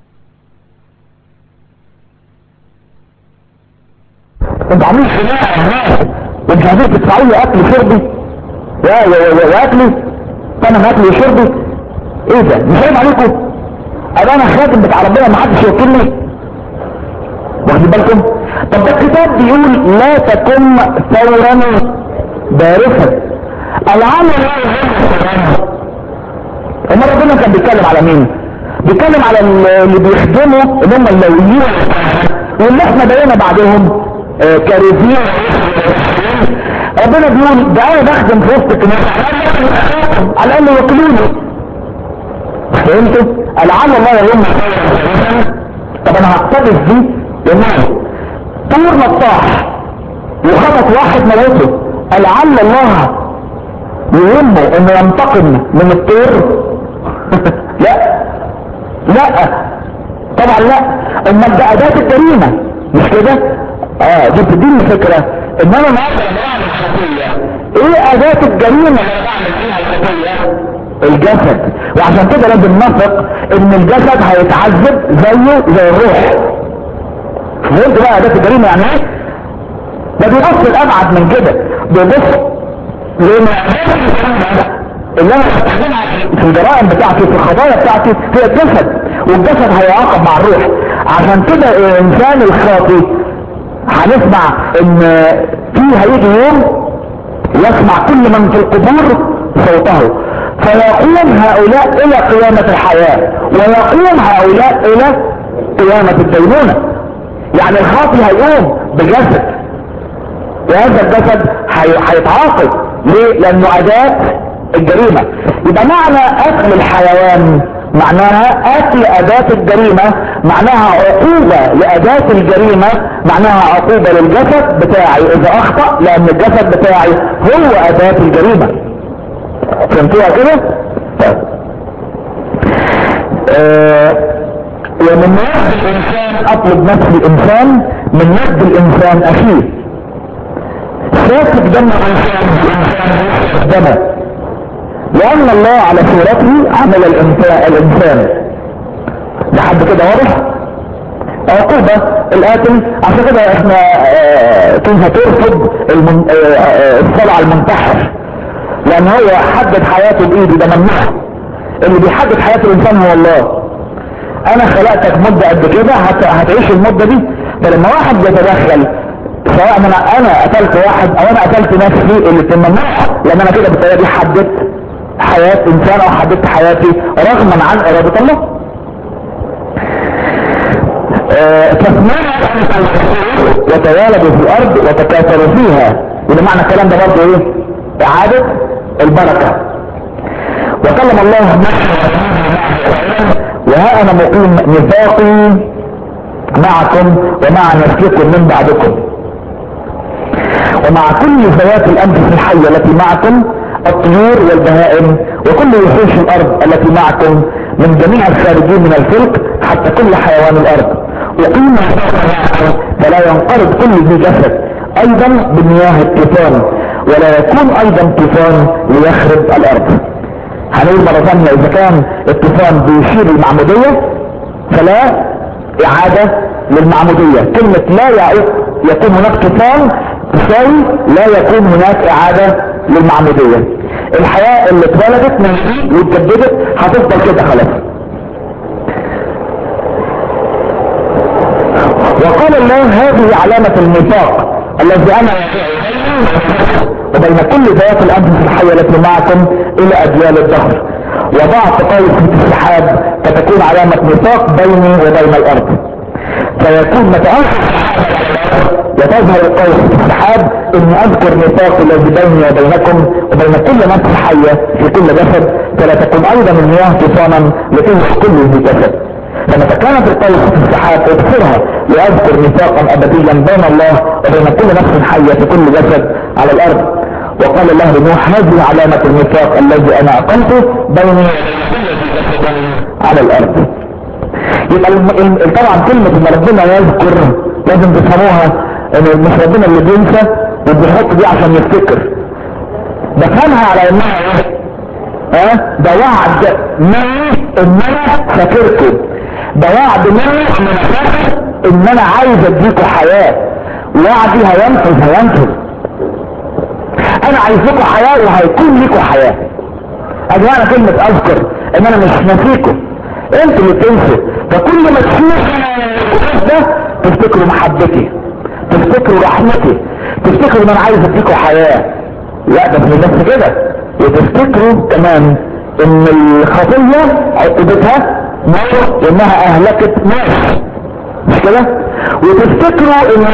انتوا عاملين خناقه هناك وانتوا عايزين تدفعوا لي اكل شربي يا يا يا يا اكلي انا اكلي وشربي ايه ده مش عيب عليكم ابقى انا خادم بتاع ربنا ما حدش يوكلني واخدين بالكم طب ده الكتاب بيقول لا تكن ثورا بارفا العمل لا يهم امال ربنا كان بيتكلم على مين بيتكلم على اللي بيخدموا اللي هم اللويين واللي احنا بقينا بعدهم آه كارثين ربنا بيقول ده انا بخدم في وسط الناس على الاقل يوكلوني فهمتوا لعل الله يهم طب انا هقتبس دي لانه طور نطاح وخبط واحد موته لعل الله يهمه انه ينتقم من الطير لا لا طبعا لا امال ده اداة الجريمة مش كده اه دي بتديني فكرة ان انا النهارده لما بعمل خطية ايه اداة الجريمة اللي انا بعمل فيها الخطية الجسد وعشان كده لازم نثق ان الجسد هيتعذب زيه زي الروح فهمت بقى اداة الجريمة يعني ايه ده بيبص الابعد من كده بيبص لان اللي انا بستخدمها في الجرائم بتاعتي في الخطايا بتاعتي هي الجسد والجسد هيعاقب مع الروح عشان كده الانسان الخاطي هنسمع ان فيه هيجي يوم يسمع كل من في القبور صوته فيقوم هؤلاء الى قيامة الحياة ويقوم هؤلاء الى قيامة الدينونة يعني الخاطي هيقوم بجسد وهذا الجسد هيتعاقب ليه لانه اداة الجريمة يبقى معنى اكل الحيوان معناها اكل اداة الجريمة معناها عقوبة لاداة الجريمة معناها عقوبة للجسد بتاعي اذا اخطأ لان الجسد بتاعي هو اداة الجريمة فهمتوها كده طيب آه ومن نفس الانسان اطلب نفس الانسان من نفس الانسان اخيه سافك دم الانسان الانسان دمه لان الله على صورته عمل الانسان الانسان لحد كده واضح عقوبة القاتل عشان كده احنا اه كيف ترفض المن... اه الصلاة على المنتحر لان هو حدد حياته بايده ده ممنوع اللي بيحدد حياة الانسان هو الله انا خلقتك مدة قد كده هت... هتعيش المدة دي فلما واحد يتدخل سواء انا انا قتلت واحد او انا قتلت نفسي اللي ممنوع لان انا كده بالطريقه دي حددت حياة انسان او حددت حياتي رغما عن ارادة الله فاسمعوا وتوالدوا في الارض وتكاثروا فيها وده معنى الكلام ده برضه ايه اعادة البركة وكلم الله وها انا مقيم نفاقي معكم ومع نسلكم من بعدكم ومع كل ذوات الانفس الحية التي معكم الطيور والبهائم وكل وحوش الارض التي معكم من جميع الخارجين من الفلك حتى كل حيوان الارض وقيم فلا ينقرض كل ذي جسد ايضا بمياه الطوفان ولا يكون ايضا طوفان ليخرب الارض هنقول مرة ثانية اذا كان الطوفان بيشير المعمودية فلا اعادة للمعمودية كلمة لا يعود يكون هناك طوفان تساوي لا يكون هناك اعادة للمعمودية الحياة اللي اتولدت من جديد واتجددت هتفضل كده خلاص وقال الله هذه علامة الميثاق الذي انا وبين كل ذوات الانفس الحية التي معكم الى اجيال الدهر وضعت قوس في السحاب فتكون علامة ميثاق بيني وبين الارض فيكون متى وتظهر القوس في السحاب اني اذكر ميثاق الذي بيني وبينكم وبين كل نفس حية في كل جسد فلا تكون ايضا المياه طوفانا لتنهي كل ذي جسد فمتى كانت القوس في السحاب ابصرها لاذكر ميثاقا ابديا بين الله وبين كل نفس حية في كل جسد على الارض وقال الله لنوح هذه علامة الميثاق الذي انا اقمته بيني على الارض يبقى الم... الم... طبعا كلمة ان ربنا يذكر لازم تفهموها ان مش ربنا اللي بينسى وبيحط دي عشان يفتكر بفهمها على انها ايه ها ده وعد مني ان انا فاكركم ده وعد مني ان انا فاكر ان انا عايز اديكم حياة وعدي هينفذ هينفذ انا عايز لكم حياة وهيكون لكم حياة ادي معنى كلمة اذكر ان انا مش ناسيكم انتوا اللي بتنسوا فكل ما تشوفوا ده تفتكروا محبتي تفتكروا رحمتي تفتكروا ان انا عايز اديكم حياة لا ده مش بس كده وتفتكروا كمان ان الخطية عقوبتها نار وانها اهلكت ناس مش كده وتفتكروا ان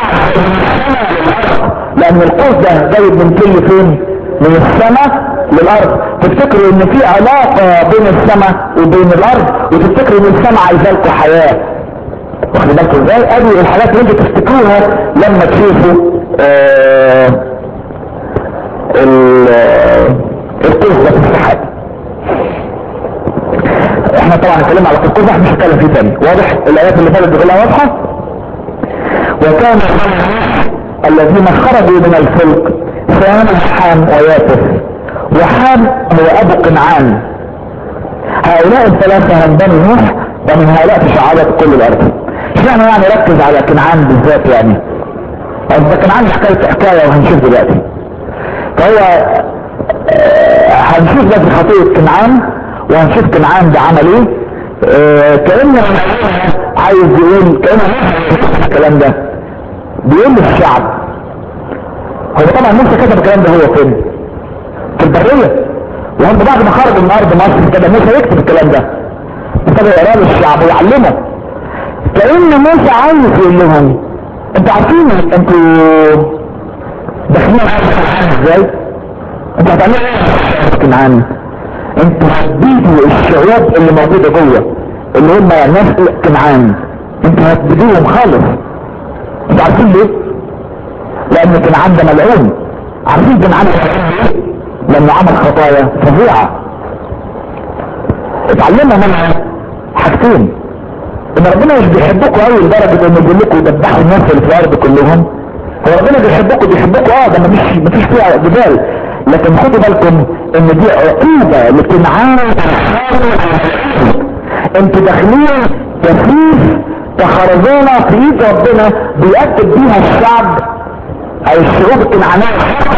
لان القوس ده جاي من كل فين من السماء للارض تفتكروا ان في علاقة بين السماء وبين الارض وتفتكروا ان السماء عايزة لكم حياة واخد بالكم ازاي ادي الحاجات اللي انتوا تفتكروها لما تشوفوا آه القوس ده في السحاب احنا طبعا هنتكلم على القوس مش هنتكلم فيه تاني واضح الايات اللي فاتت بتقولها واضحه وكان الذين خرجوا من الفلك سام حام ويافث وحام هو ابو قنعان هؤلاء الثلاثة من بني نوح ومن هؤلاء تشعبت كل الارض اشمعنى يعني ركز على كنعان بالذات يعني ده كنعان حكاية حكاية وهنشوف دلوقتي فهو آه هنشوف ده في خطيئة كنعان وهنشوف كنعان ده عمل ايه آه كأنه عايز يقول كأنه الكلام ده بيقول للشعب هو طبعا موسى كتب الكلام ده هو فين في البرية وهم بعد ما خرجوا من ارض مصر كده موسى يكتب الكلام ده ابتدى يقراه للشعب ويعلمه كأن موسى عايز يقول لهم انتوا عارفين انتوا داخلين ازاي انتوا هتعملوا ايه كنعان انتوا هتبيدوا الشعوب اللي موجودة جوه اللي هم ناس كنعان انتوا هتبيدوهم خالص انتوا عارفين ليه لان كنعان ده ملعون عارفين كنعان ليه لانه عمل خطايا فظيعة اتعلمنا منها حاجتين ان ربنا مش بيحبكم قوي لدرجة انه يقول لكم دبحوا الناس اللي في الارض كلهم هو ربنا بيحبكم بيحبكم اه ده مفيش مفيش فيها جدال لكن خدوا بالكم ان دي عقوبة لكنعان انتوا داخلين تفيف كخرزانة في ايد ربنا بيأكد بيها الشعب او الشعوب الكنعانية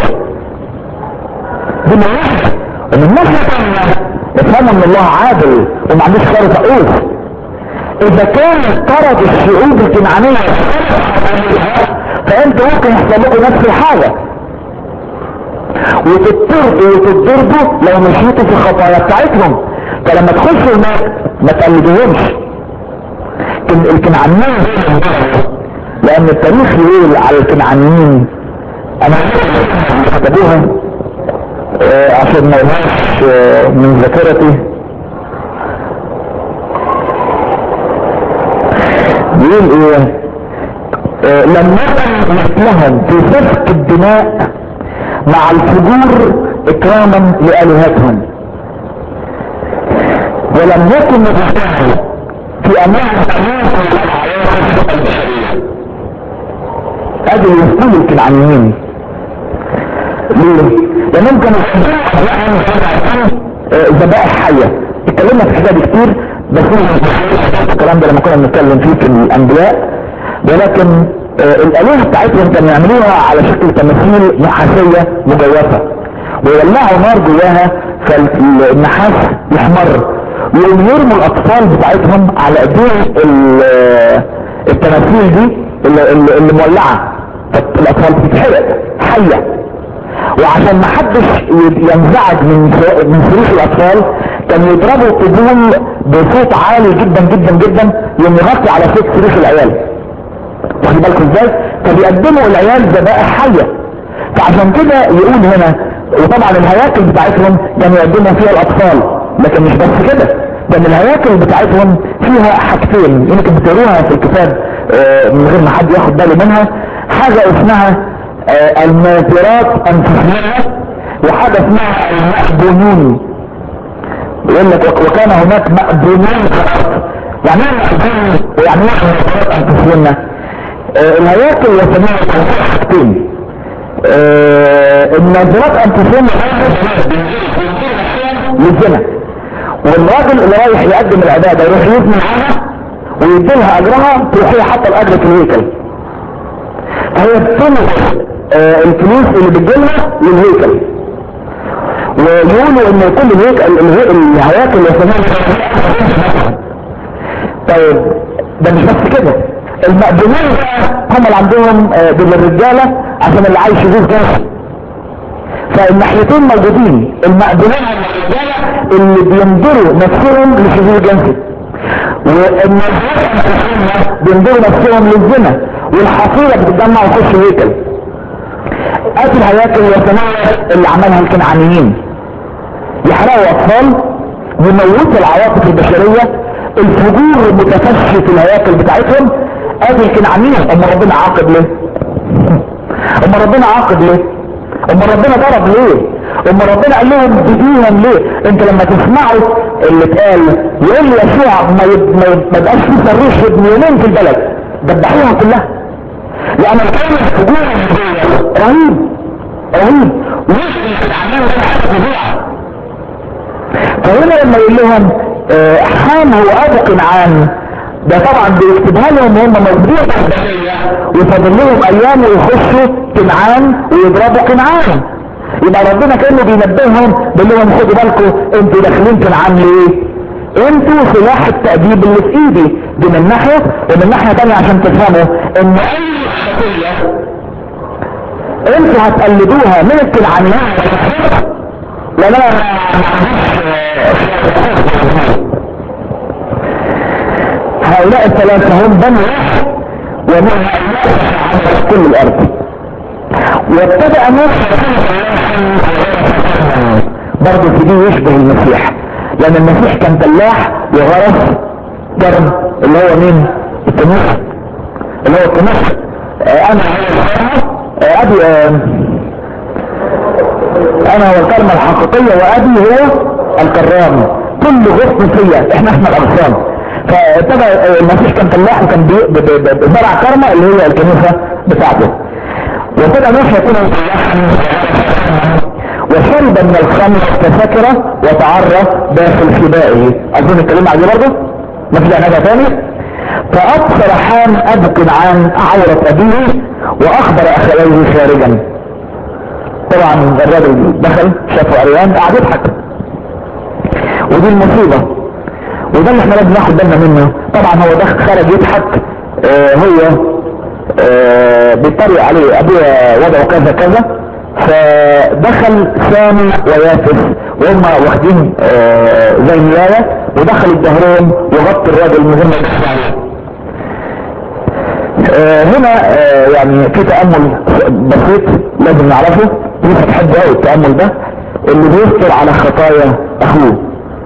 دي واحدة ومن ناحية تانية افهموا ان الله عادل وما عندوش خير تقوف اذا كان طرد الشعوب الكنعانية فانتوا ممكن يحصل لكم نفس الحاجة وتضطردوا وتضربوا لو مشيتوا في الخطايا بتاعتهم فلما تخشوا هناك ما تقلدوهمش الكنعانيين لان التاريخ يقول على الكنعانيين انا كتبوها آه عشان ما يبقاش آه من ذاكرتي بيقول ايه آه لم يكن مثلهم في سفك الدماء مع الفجور اكراما لالهتهم ولم يكن مثلهم في امان ادي يسكن الكنعانيين ليه؟ لانهم كانوا ذبائح حية اتكلمنا في الحاجة دي كتير بس الكلام ده لما كنا بنتكلم فيه في الانبياء ولكن آه الالهة بتاعتهم كانوا يعملوها على شكل تماثيل نحاسية مجوفة ويولعوا نار جواها فالنحاس يحمر ويقوم يرموا الاطفال بتاعتهم على ايدين التماثيل دي اللي, اللي مولعة الاطفال بتتحرق حية وعشان ما حدش ينزعج من من صريخ الاطفال كان يضربوا قبول بصوت عالي جدا جدا جدا يوم يغطي على صوت صريخ العيال واخد بالكم ازاي فبيقدموا العيال ذبائح حيه فعشان كده يقول هنا وطبعا الهياكل بتاعتهم كانوا يقدموا فيها الاطفال لكن مش بس كده ده الهياكل بتاعتهم فيها حاجتين يمكن بتقروها في الكتاب من غير ما حد ياخد باله منها حاجه اسمها الماثرات انفسها وحاجة اسمها المأبونون بيقول لك وكان هناك مأبونون في الارض يعني ايه المأذون ويعني ايه النظرات انفسنا آه الهياكل الوثنية كان فيها حاجتين آه النظرات انفسنا للزنا والراجل اللي رايح يقدم العبادة يروح يزني معاها ويديلها اجرها تروح هي حاطه الاجر في الهيكل فهي بتنقل آه الفلوس اللي بتجيلها للهيكل ويقولوا ان كل الهيكل الهياكل الوثنيه طيب ده مش بس كده المقبولين هم اللي عندهم آه دول الرجاله عشان اللي عايش يجوز جنسي فالناحيتين موجودين المقبولين هم الرجاله اللي بينظروا نفسهم لشذوذ جنسي والنظرات بينظروا نفسهم للزنا والحصيله بتتجمع وتخش الهيكل ادي الهياكل الوثنيه اللي عملها الكنعانيين يحرقوا اطفال يموتوا العواطف البشريه الفجور متفشي في الهياكل بتاعتهم ادي الكنعانيين اما ربنا عاقب ليه اما ربنا عاقب ليه اما ربنا ضرب ليه اما ربنا قال لهم بديهم ليه انت لما تسمعوا اللي اتقال يقول لي يسوع ما يب- ما يب- ما يبقاش في صريخ ابن يومين في البلد دبحوها كلها لان كان الفجور رهيب رهيب ويخلي الكنعانيين ده حاجه فظيعه فهنا لما يقول لهم آه، حام هو ابو كنعان ده طبعا بيكتبها لهم وهم موجودين في البرية وفاضل لهم ايام ويخشوا كنعان ويضربوا كنعان يبقى ربنا كانه بينبههم بيقول لهم خدوا بالكم انتوا داخلين كنعان ليه؟ انتوا سلاح التأديب اللي في ايدي دي من ناحية ومن ناحية تانية عشان تفهموا ان اي خطية انتوا هتقلدوها من الكنعانيين لا لا هؤلاء الثلاثة هم بني واحد ومن هؤلاء كل الأرض وابتدأ نوح برضه في دي يشبه المسيح لأن المسيح كان فلاح وغرس جرم اللي هو مين؟ التنوح اللي هو التنوح آه، أنا آه، أبي آه، انا هو الكلمة الحقيقية وابي هو الكرام كل غصن فيا احنا احنا الاغصان فابتدى المسيح كان فلاح وكان بي- ب- ب- ب- بزرع كرمة اللي هي الكنيسة بتاعته وابتدى نوح يكون فلاحا وشرب من الخمر فسكر وتعرى داخل خبائه اظن الكلمة عليه برضه ما فيش عنها تاني فابصر حام ابو كنعان عورة ابيه واخبر اخويه خارجا طبعا الراجل دخل شافه عريان قعد يضحك ودي المصيبة وده اللي احنا لازم ناخد بالنا منه طبعا هو دخل خرج يضحك آه هو آه بيتريق عليه ابويا وضعه كذا كذا فدخل سامي ويافس وهم واخدين آه زي ملاية ودخل الدهرين وغطي الراجل من غير ما يدخل عليه آه هنا آه يعني في تأمل بسيط لازم نعرفه لسه بحب قوي التأمل ده اللي بيستر على خطايا اخوه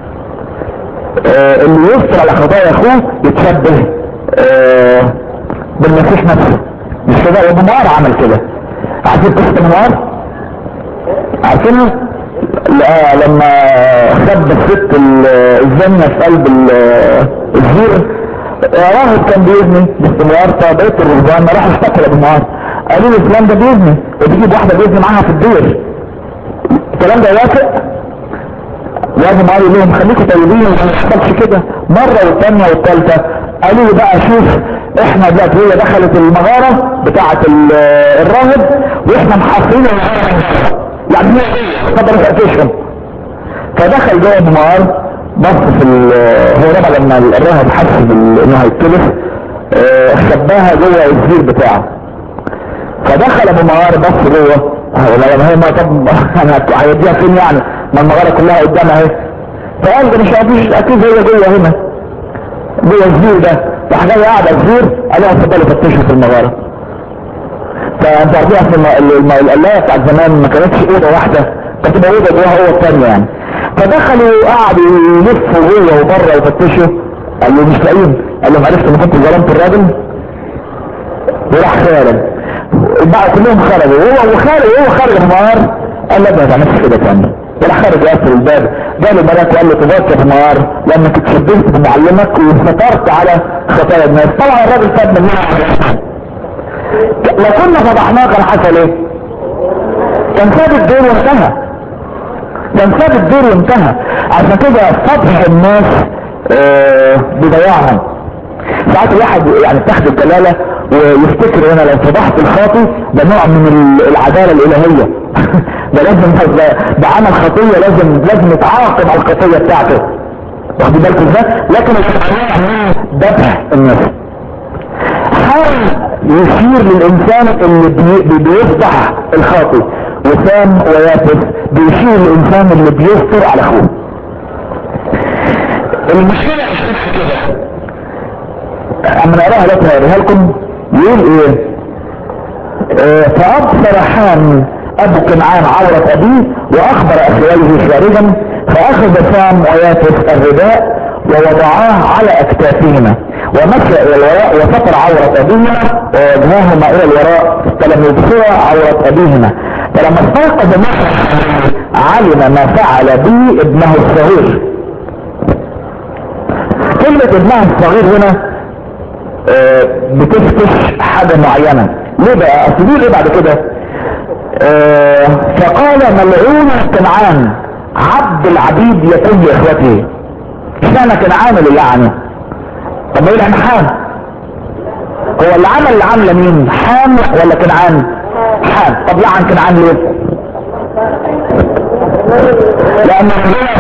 آه اللي يستر على خطايا اخوه يتشبه آه بالمسيح نفسه مش كده ابو معار عمل كده عارفين قصة ابو معار عارفينها لا لما خد الست ال- الزانية في قلب ال- الزير راهب كان بيزني باستمرار فبقيت الرهبان راحوا اشتكوا لابو معار قالوا له فلان ده بيزني وتجيب واحدة بيزني معاها في الدير الكلام ده يوافق وابو معار يقول لهم خليكم طيبين وما يحصلش كده مرة والثانية والثالثة قالوا له بقى شوف احنا دلوقتي هي دخلت المغارة بتاعة ال- الراهب واحنا محاصرين المغارة من بره. يعني هي اتفضلوا تقفشهم فدخل جوه ابو معار بص في ال- هو طبعا لما الراهب حس بال- انه هيتلف آه، خباها جوه الزير بتاعه فدخل ابو معار بص جوه هو لما هي ما طب انا هيديها فين يعني ما المغاره كلها قدامها اهي فقال ده مش هفيش اكيد هي جوه هنا جوه الزير ده راح جاي قاعد على الزير قال لهم اتفضلوا فتشوا في المغاره فانت عارفين اصل الم- الم- القلايه بتاعت زمان ما كانتش اوضه واحده كانت تبقى اوضه جواها اوضه ثانيه يعني فدخلوا قعدوا يلفوا جوه وبره يفتشوا قال له مش لاقيين قال لهم عرفت ان كنت ظلمت الراجل وراح خارج بقى كلهم خرجوا وهو وخارج وهو خارج النهار قال لا ما تعملش كده تاني وراح خارج يقفل الباب جاله ملاك وقال له تبارك في النهار لانك اتشبهت بمعلمك وسترت على خطايا الناس طبعا الراجل تاب منها لو كنا فضحناه كان حصل ايه كان ساب الدور وانتهى كان ساب الدور وانتهى عشان كده فضح الناس آه بضياعهم ساعات الواحد يعني تحت الجلالة ويفتكر هنا لو فضحت الخاطي ده نوع من العدالة الالهية ده لازم ده عمل خطية لازم لازم يتعاقب على الخطية بتاعته واخد بالكم ازاي لكن الحقيقة ذبح الناس حاول يشير للانسان اللي بي بيفضح الخاطي وسام ويافس بيشير للانسان اللي بيستر على اخوه المشكلة كده اما نقراها لا تقراها لكم يقول ايه اه فابصر حام ابو كنعان عورة ابيه واخبر اخويه خارجا فاخذ سام ويافس الرداء ووضعاه على اكتافهما ومشى الى الوراء وستر عورة ابيهما ووجهاهما الى الوراء فلم يبصر عورة ابيهما فلما استيقظ علم ما فعل به ابنه الصغير كلمة ابنها الصغير هنا اه بتفتش حاجة معينة ليه بقى اصل دي ليه بعد كده اه فقال ملعون كنعان عبد العبيد يكون لاخوته اشمعنى كنعان اللي لعنه طب ما يلعن حام هو اللي عمل اللي عامله مين حام ولا كنعان حام طب لعن كنعان ليه لان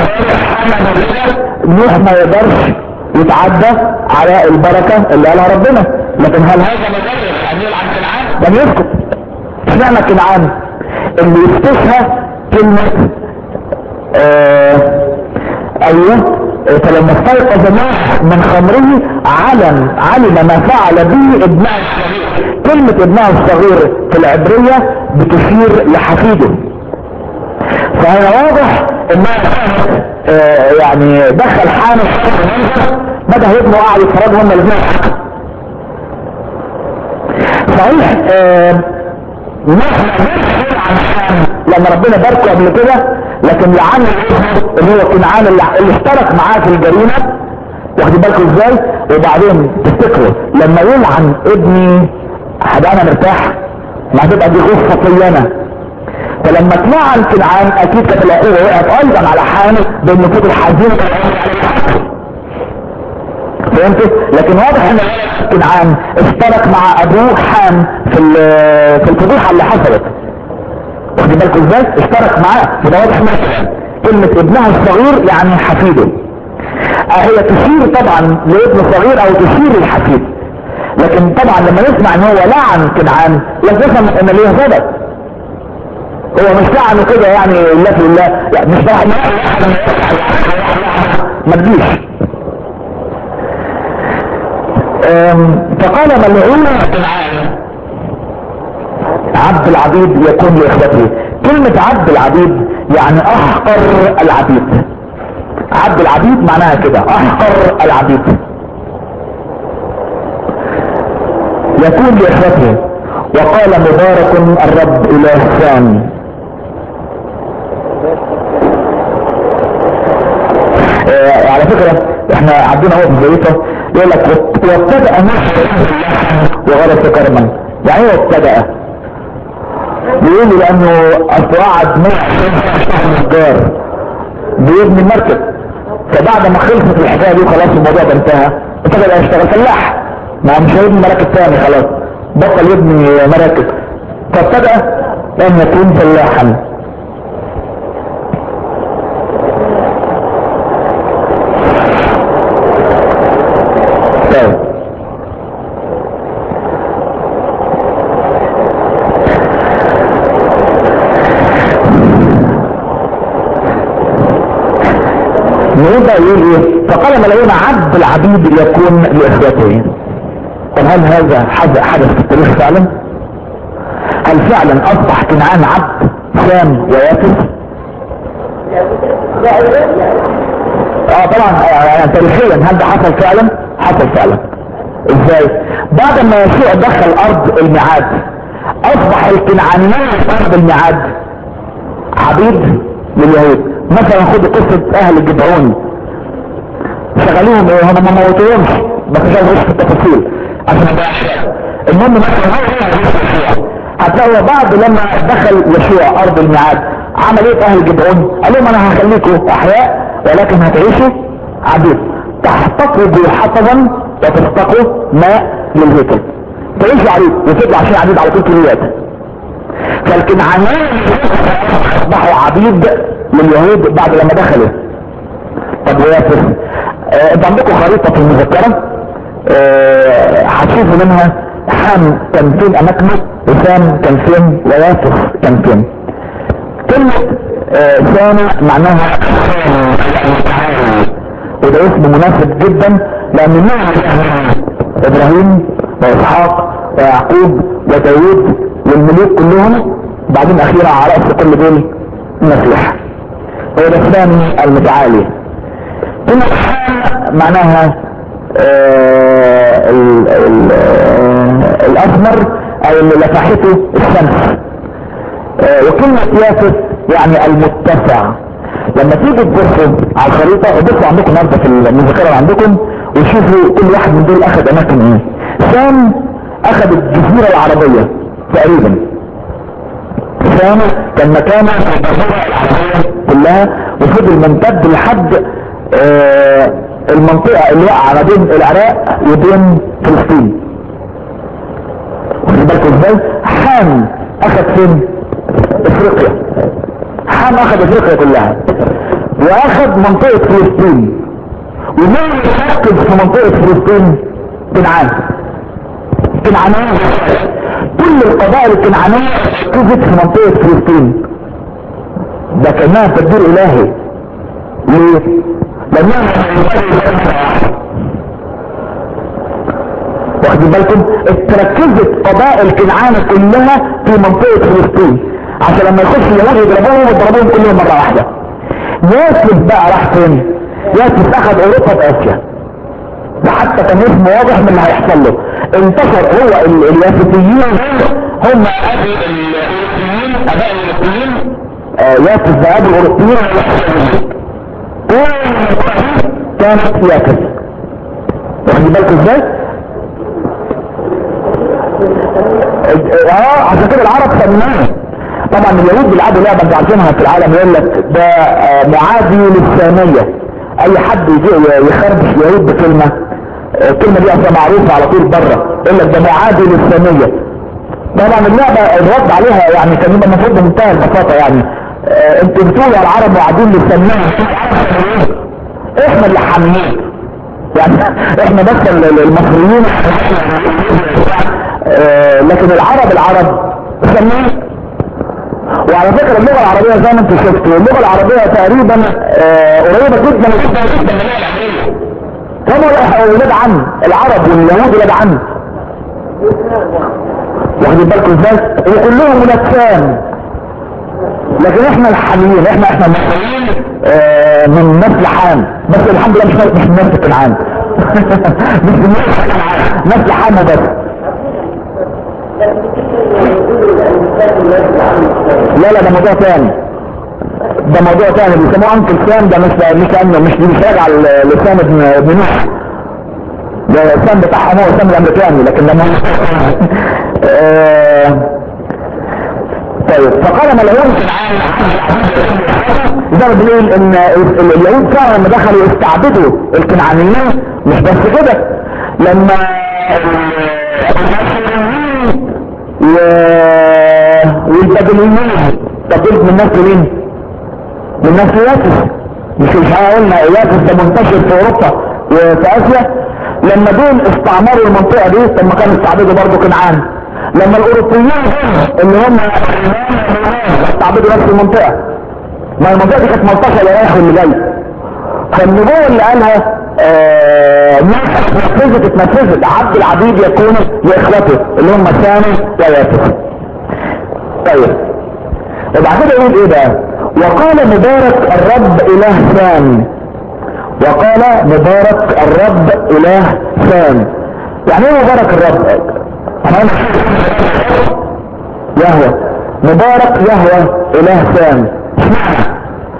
نوح ما يقدرش يتعدى على البركة اللي قالها ربنا لكن هل هذا مجرد ان يلعن كنعان لم يسكت اشمعنى كنعان اللي يفتشها كلمة آه ايوه فلما استيقظ نوح من خمره علم علم ما فعل به ابنه الصغير كلمة ابنه الصغير في العبرية بتشير لحفيده فهنا واضح انها كانت آه يعني دخل حامل بدأ ابنه قاعد يتفرج هم الاثنين صحيح آه نوح عن حامل لما ربنا باركه قبل كده لكن لعن اللي هو كنعان اللي, اللي اشترك معاه في الجريمة واخد بالكم ازاي وبعدين تفتكروا لما يلعن ابني هبقى انا مرتاح ما هتبقى دي غصة طيانة فلما تلعن كنعان اكيد كانت العقوبة وقعت ايضا على حامل بالنفوذ الحزين فهمت لكن واضح ان كنعان اشترك مع ابوه حام في في الفضيحة اللي حصلت واخد بالكم ازاي اشترك معاه فده واضح مثلا كلمة ابنها الصغير يعني حفيده اه هي تشير طبعا لابن صغير او تشير للحفيد لكن طبعا لما نسمع ان هو لعن كنعان لازم نفهم ان ليه سبب هو مش لعنه كده يعني لا في الله يعني مش راح ما تجيش فقال ملعون كنعان عبد العبيد يكون لاخوته كلمة عبد العبيد يعني احقر العبيد عبد العبيد معناها كده احقر العبيد يكون لاخوته وقال مبارك الرب اله ثاني آه على فكرة احنا عندنا هو في زيطة يقول لك وابتدأ نحو وغرس كرما يعني ايه ابتدأ بيقولوا لانه اصل قعد 120 نجار بيبني مركب فبعد ما خلصت الحكايه دي خلاص الموضوع ده انتهى ابتدى بقى يشتغل فلاح ما هو مش هيبني مراكب تاني خلاص بطل يبني مراكب فابتدى ان يكون فلاحا طيب يبقى يقول ايه فقال ملايين عبد العبيد يكون لاخوته طب هل هذا حدث في التاريخ فعلا هل فعلا اصبح كنعان عبد سام ويافس اه طبعا يعني تاريخيا هل ده حصل فعلا حصل فعلا ازاي بعد ما يسوع دخل ارض الميعاد اصبح الكنعانيين في ارض الميعاد عبيد لليهود مثلا خدوا قصة اهل الجبعون شغلوهم ايه هم ما موتوهمش بس مش عايز في التفاصيل عشان ابقى المهم مثلا هتلاقوا بعد لما دخل يشوع ارض الميعاد عمل ايه في اهل جبعون قال لهم انا هخليكم احياء ولكن هتعيشوا عبيد تحتقوا حطبا وتستقوا ماء للهيكل تعيشوا عبيد وتبقوا عشان عبيد على طول كليات فالكنعانيين اصبحوا عبيد لليهود بعد لما دخلوا طب وياسر آه، انت عندكم خريطة في المذكرة آه، هتشوفوا منها حام كان فين اماكنه وسام كان فين وياسر كان فين كلمة آه، سامع معناها وده اسم مناسب جدا لان معنى ابراهيم واسحاق ويعقوب وداود والملوك كلهم بعدين اخيرا على رأس كل دول المسيح هو ده الثاني المتعالي كلمة حام معناها آه، ال- ال- آه، الاسمر او اللي لفحته الشمس آه، وكلمة يافس يعني المتسع لما تيجي تبصوا على الخريطة بصوا عندكم النهارده في المذكرة اللي عندكم وشوفوا كل واحد من دول اخذ اماكن ايه سام اخذ الجزيرة العربية تقريبا سام كان مكانه في الجزيرة العربية كلها وفضل ممتد لحد آه، المنطقة اللي واقعة ما بين العراق وبين فلسطين واخد بالكم ازاي حام اخذ فين افريقيا حام اخذ افريقيا كلها واخذ منطقة فلسطين ومين يركز في منطقة فلسطين كنعان كنعانية كل القبائل الكنعانية ركزت في منطقة فلسطين ده كانها تدبير الهي ليه؟ لانها واخدين بالكم اتركزت قبائل كنعان كلها في منطقة فلسطين عشان لما يخش اليهود يضربوهم يضربوهم كلهم مرة واحدة ياسف بقى راح فين ياسف اخذ اوروبا باسيا ده حتى كان اسم واضح من اللي هيحصل له انتشر هو ال- الياسفيين هم ابي الاوروبيين اباء الاوروبيين آه، ياسف ده ابو الاوروبيين كانت ياسف واخدين بالكم ازاي؟ اه عشان كده العرب سموها طبعا اليهود بيلعبوا لعبه انتوا عارفينها في العالم يقول لك ده آه، معادي للساميه اي حد يجي يخربش يهود بكلمه آه، الكلمه دي اصلا معروفه على طول بره يقول لك ده معادي للساميه طبعا اللعبه الرد عليها يعني كان يبقى المفروض بمنتهى البساطه يعني آه، انتوا بتقولوا على العرب معادين للساميه احنا اللي حاميين يعني احنا بس ال- ال- المصريين آه، لكن العرب العرب سميه وعلى فكرة اللغة العربية زي ما انتم شفتوا اللغة العربية تقريبا آه، قريبة جدا جدا جدا من اللغة العربية هم ولاد عم العرب واليهود ولاد عم واخدين بالكم ازاي وكلهم ولاد سام لكن احنا الحاميين احنا احنا المصريين آه، من نسل حام بس الحمد لله مش مش من نسل كنعان مش من نسل كنعان نسل حام بس لا لا ده موضوع تاني ده موضوع تاني بيسموه انكل سام ده مش مش انه مش مش راجع ل- لسام ابن ابن نوح ده السام بتاعهم هو السام الامريكاني لكن ده موضوع آه، طيب فقال ملعون زي ما بنقول ان ال- ال- اليهود فعلا لما دخلوا استعبدوا الكنعانيين مش بس كده لما و... والبابليين طب دول من نسل مين؟ من نسل ياسس مش مش احنا قلنا ياسس ده منتشر في اوروبا وفي اسيا لما دول استعمروا المنطقه دي طب ما كانوا استعبدوا برضه كنعان لما الاوروبيين اللي هم استعبدوا نفس المنطقه ما المنطقه دي كانت منتشره اللي رايح واللي جاي فالنبوة اللي قالها آه نفذت اتنفذت عبد العبيد يكون لاخوته اللي هم سامي وياسف طيب وبعد كده يقول ايه بقى وقال مبارك الرب اله سام وقال مبارك الرب اله سام يعني ايه مبارك الرب احنا قلنا يهوى مبارك يهوى اله سام اشمعنى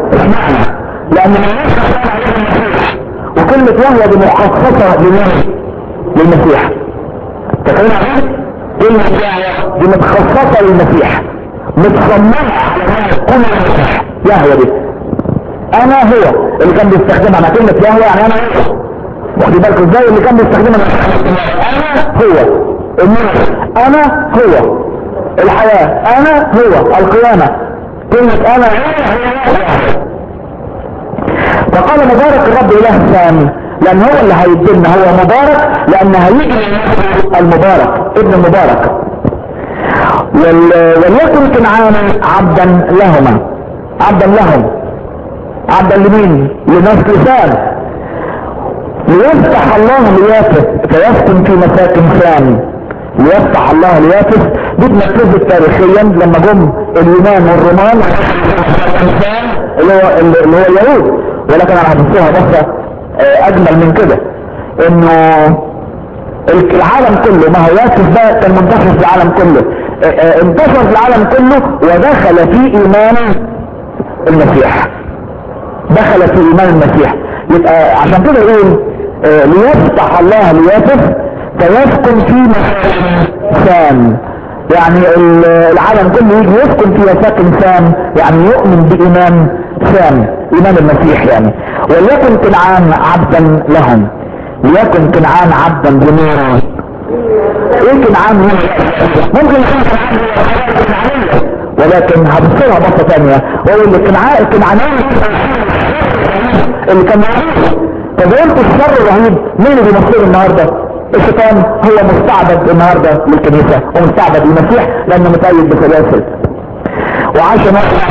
اشمعنى لان الناس كانت عليه المسيح وكلمة يهوى دي مخصصة لمين للمسيح تخيل عليه كلمة يهوى دي متخصصة للمسيح متصممة على ما يكون المسيح يهوى دي انا هو اللي كان بيستخدمها مع كلمة يهوى يعني انا هو واخدين بالكم ازاي اللي كان بيستخدمها انا هو النور انا هو الحياة انا هو القيامة كلمة انا هو فقال مبارك الرب اله سام لان هو اللي هيدلنا هو مبارك لان هيجي المبارك ابن المبارك وال... وليكن كنعان عبدا لهما عبدا لهم عبدا لمين لنسل سام ليفتح الله ليافث فيسكن في مساكن سام ليفتح الله ليافث دي اتنفذت تاريخيا لما جم اليونان والرومان اللي هو اللي هو اليهود ولكن انا هبصوها بصة اجمل من كده انه العالم كله ما هو ياسف ده كان منتشر في العالم كله انتشر في العالم كله ودخل في ايمان المسيح دخل في ايمان المسيح يبقى عشان كده يقول ليفتح الله لياسف فيسكن في سام يعني العالم كله يجي يسكن في مساكن سام يعني يؤمن بإيمان سام إيمان المسيح يعني وليكن كنعان عبدا لهم ليكن كنعان عبدا لمين ايه كنعان ممكن يكون كنعان ولكن هبصرها بصة تانية ويقول لك كنعان كنعانين اللي كان طب انتوا الشر الرهيب مين اللي بيمثله النهارده الشيطان هو مستعبد النهاردة للكنيسة ومستعبد للمسيح لانه متأيد بسلاسل وعاش نوح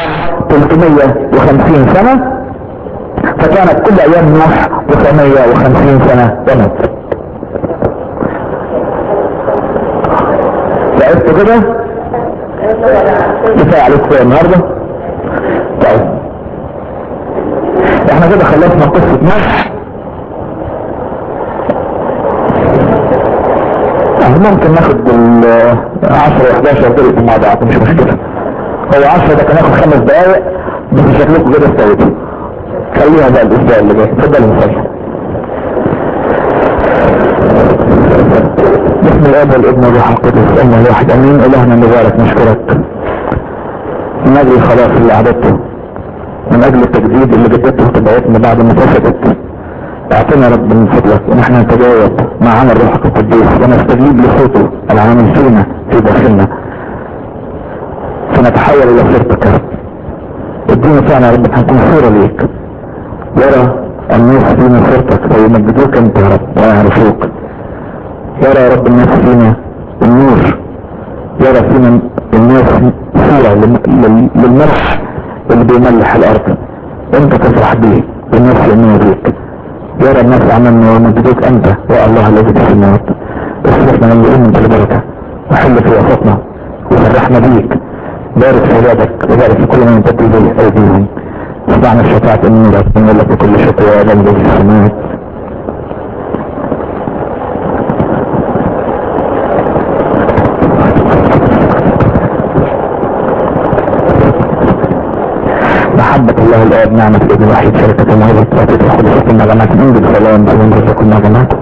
350 سنة فكانت كل ايام نوح 950 سنة ومات لقيتوا كده كفاية عليكم كده النهاردة طيب احنا كده خلصنا قصة نوح ممكن ناخد ال 10 11 دقيقة مع بعض مش مشكلة هو 10 ده كان ياخد خمس دقايق بس شكلكم كده استويتوا خليها بقى الاسبوع اللي جاي اتفضل نصلي بسم الاب والابن والروح القدس الله الواحد امين الهنا المبارك نشكرك من اجل الخلاص اللي عبدته من اجل التجديد اللي جددته تبعتنا بعد ما فسدت اعطنا رب من فضلك ان احنا نتجاوب مع عمل روحك القدوس ونستجيب لصوته العامل فينا في داخلنا فنتحول الى صورتك يا رب ادينا فعلا يا رب هنكون صورة ليك يرى الناس فينا صورتك ويمجدوك انت يا رب ويعرفوك يرى يا رب الناس فينا النور يرى فينا الناس صورة للملح اللي بيملح الارض انت تفرح بيه والناس يؤمنوا بيك يرى الناس امامنا ويمجدوك انت يا الله الذي في السماوات اصرفنا مليئين من البركة وحل في وسطنا وفرحنا بيك بارك في ولادك وبارك في كل من تبدي به ايديهم اسمعنا الشفاعة امورك ونقول لك بكل شكوى يا الذي في السماوات محبة الله الآب نعمة الابن الوحيد شركة الموهبة وتدخل في النغمات من بالسلام ومن رزقكم نغمات